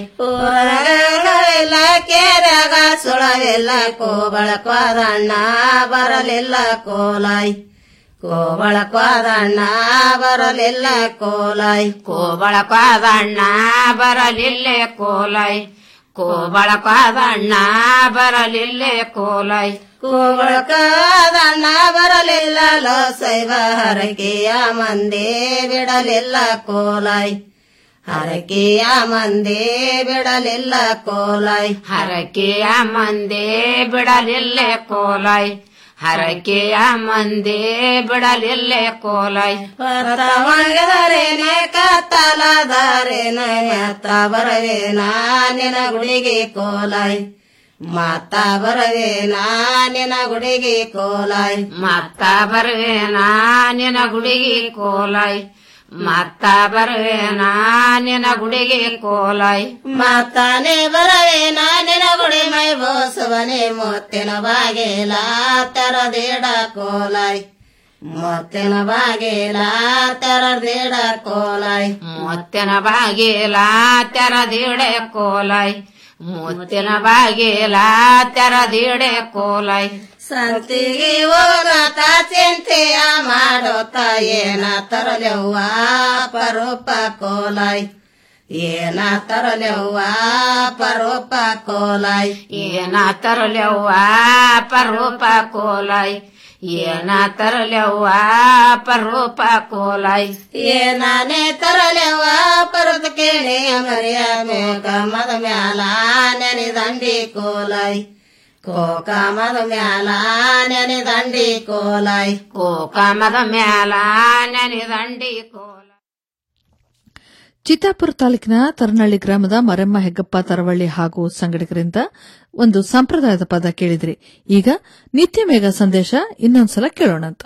ಇಲ್ಲ ಕೇರಗ ಸುಳವಿಲ್ಲ ಕೋಬಳಕ್ವಾದಣ್ಣ ಬರಲಿಲ್ಲ ಕೋಲಾಯ್ ಕೋಬಳಕ್ವಾದಣ್ಣ ಬರಲಿಲ್ಲ ಕೋಲಾಯ್ ಕೋಬಳಕ್ವಾದಣ್ಣ ಬರಲಿಲ್ಲ ಕೋಲಾಯ್ ಕೋಬಳಕಾದಣ್ಣ ಬರಲಿಲ್ಲೇ ಕೋಲೈ ಕೋಬಳಕಾದಣ್ಣ ಬರಲಿಲ್ಲ ಲೋ ಶೈವ ಹರಕೆಯ ಮಂದಿ ಬಿಡಲಿಲ್ಲ ಕೋಲೈ ಹರಕೆಯ ಮಂದಿ ಬಿಡಲಿಲ್ಲ ಕೋಲೈ ಹರಕೆಯ ಮಂದಿ ಬಿಡಲಿಲ್ಲೇ ಕೋಲೈ ಹರಕೆಯ ಮಂದಿ ಬಿಡಲಿಲ್ಲೇ ಕೋಲೈ ಪರತವಂಗದರೇನೆ ಕತ್ತಲದರೇನ ಮತ್ತ ಬರವೇನ ನಿನ ಗುಡಿಗೆ ಕೋಲೈ ಮತ್ತ ಬರವೇನ ನಿನ ಗುಡಿಗೆ ಕೋಲೈ ಮತ್ತ ಬರವೇನ ನಿನ ಗುಡಿಗೆ ಕೋಲೈ ಮತ್ತ ಬರವೇನ ನಿನ ಗುಡಿಗೆ ಕೋಲೈ ಮತ್ತಾನೆ ಬರವೇನ ನಿನ ಗುಡಿ ಮೈ ಬೋಸವನೆ ಮೊತ್ತಿನ ಬಾಗೇಲ ತೆರದೇಡ ಕೋಲೈ ಮೊತ್ತಿನ ಬಾಗೇಲ ತೆರದೇಡ ಕೋಲೈ ಮೊತ್ತಿನ ಬಾಗೇಲ ತೆರದೇಡೆ ಕೋಲೈ ಮುತ್ತಿನ ಬಾಗೇಲ ತೆರದಿಡೆ ಕೋಲೈ ಸಂತಿಗೆ ಹೋಗತ ಚಿಂತೆಯ ಮಾಡೋತ ಏನ ತರಲೆವ್ವ ಪರೋಪ ಕೋಲೈ ಏನ ತರಲೆವ್ವ ಪರೋಪ ಕೋಲೈ ಏನ ತರಲೆವ್ವ ಪರೋಪ ಕೋಲೈ ಏನ ತರಲೆವ್ವ ಪರೋಪ ಕೋಲೈ ಏನಾನೆ ತರಲೆವ್ವ ಪರದ ಕೇಳಿ ಮರಿಯ ಮೇಕ ಮದ ಮ್ಯಾಲ ನೆನೆ ದಂಡಿ ಕೋಲೈ ಕೋಕಾಮದ ಮ್ಯಾಲ ನೆನೆ ದಂಡಿ ಕೋಲೈ ಕೋಕಾಮದ ಮ್ಯಾಲ ನೆನೆ ದಂಡಿ ಕೋಲೈ ಚಿತ್ತಾಪುರ ತಾಲೂಕಿನ ತರನಹಳ್ಳಿ ಗ್ರಾಮದ ಮರಮ್ಮ ಹೆಗ್ಗಪ್ಪ ತರವಳ್ಳಿ ಹಾಗೂ ಸಂಗಡಿಗರಿಂದ ಒಂದು ಸಂಪ್ರದಾಯದ ಪದ ಕೇಳಿದ್ರಿ ಈಗ ನಿತ್ಯ ಮೇಘ ಸಂದೇಶ ಇನ್ನೊಂದ್ಸಲ ಕೇಳೋಣಂತ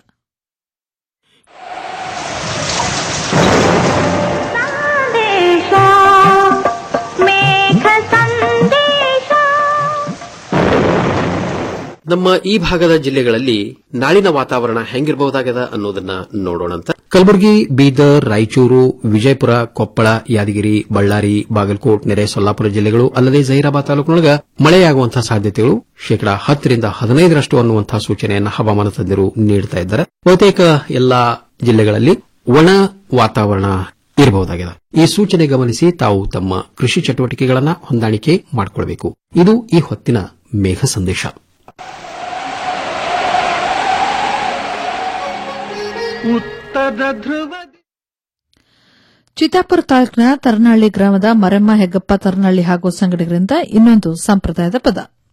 ನಮ್ಮ ಈ ಭಾಗದ ಜಿಲ್ಲೆಗಳಲ್ಲಿ ನಾಳಿನ ವಾತಾವರಣ ಹೆಂಗಿರಬಹುದಾಗದ ಅನ್ನೋದನ್ನ ನೋಡೋಣಂತ ಕಲಬುರಗಿ ಬೀದರ್ ರಾಯಚೂರು ವಿಜಯಪುರ ಕೊಪ್ಪಳ ಯಾದಗಿರಿ ಬಳ್ಳಾರಿ ಬಾಗಲಕೋಟ್ ನೆರೆ ಸೊಲ್ಲಾಪುರ ಜಿಲ್ಲೆಗಳು ಅಲ್ಲದೆ ಜಹೀರಾಬಾದ್ ತಾಲೂಕಿನೊಳಗ ಮಳೆಯಾಗುವಂತಹ ಸಾಧ್ಯತೆಗಳು ಶೇಕಡಾ ಹತ್ತರಿಂದ ಹದಿನೈದರಷ್ಟು ಅನ್ನುವಂತಹ ಸೂಚನೆಯನ್ನು ಹವಾಮಾನ ತಜ್ಞರು ನೀಡುತ್ತಾ ಇದ್ದಾರೆ ಬಹುತೇಕ ಎಲ್ಲಾ ಜಿಲ್ಲೆಗಳಲ್ಲಿ ಒಣ ವಾತಾವರಣ ಇರಬಹುದಾಗಿದೆ ಈ ಸೂಚನೆ ಗಮನಿಸಿ ತಾವು ತಮ್ಮ ಕೃಷಿ ಚಟುವಟಿಕೆಗಳನ್ನ ಹೊಂದಾಣಿಕೆ ಮಾಡಿಕೊಳ್ಳಬೇಕು ಇದು ಈ ಹೊತ್ತಿನ ಮೇಘ ಸಂದೇಶ ಉತ್ತರ ಧ್ರುವ ಚಿತ್ತಾಪುರ ತಾಲೂಕಿನ ತರನಹಳ್ಳಿ ಗ್ರಾಮದ ಮರಮ್ಮ ಹೆಗ್ಗಪ್ಪ ತರನಹಳ್ಳಿ ಹಾಗೂ ಸಂಗಡಿಗರಿಂದ ಇನ್ನೊಂದು ಸಂಪ್ರದಾಯದ ಪದ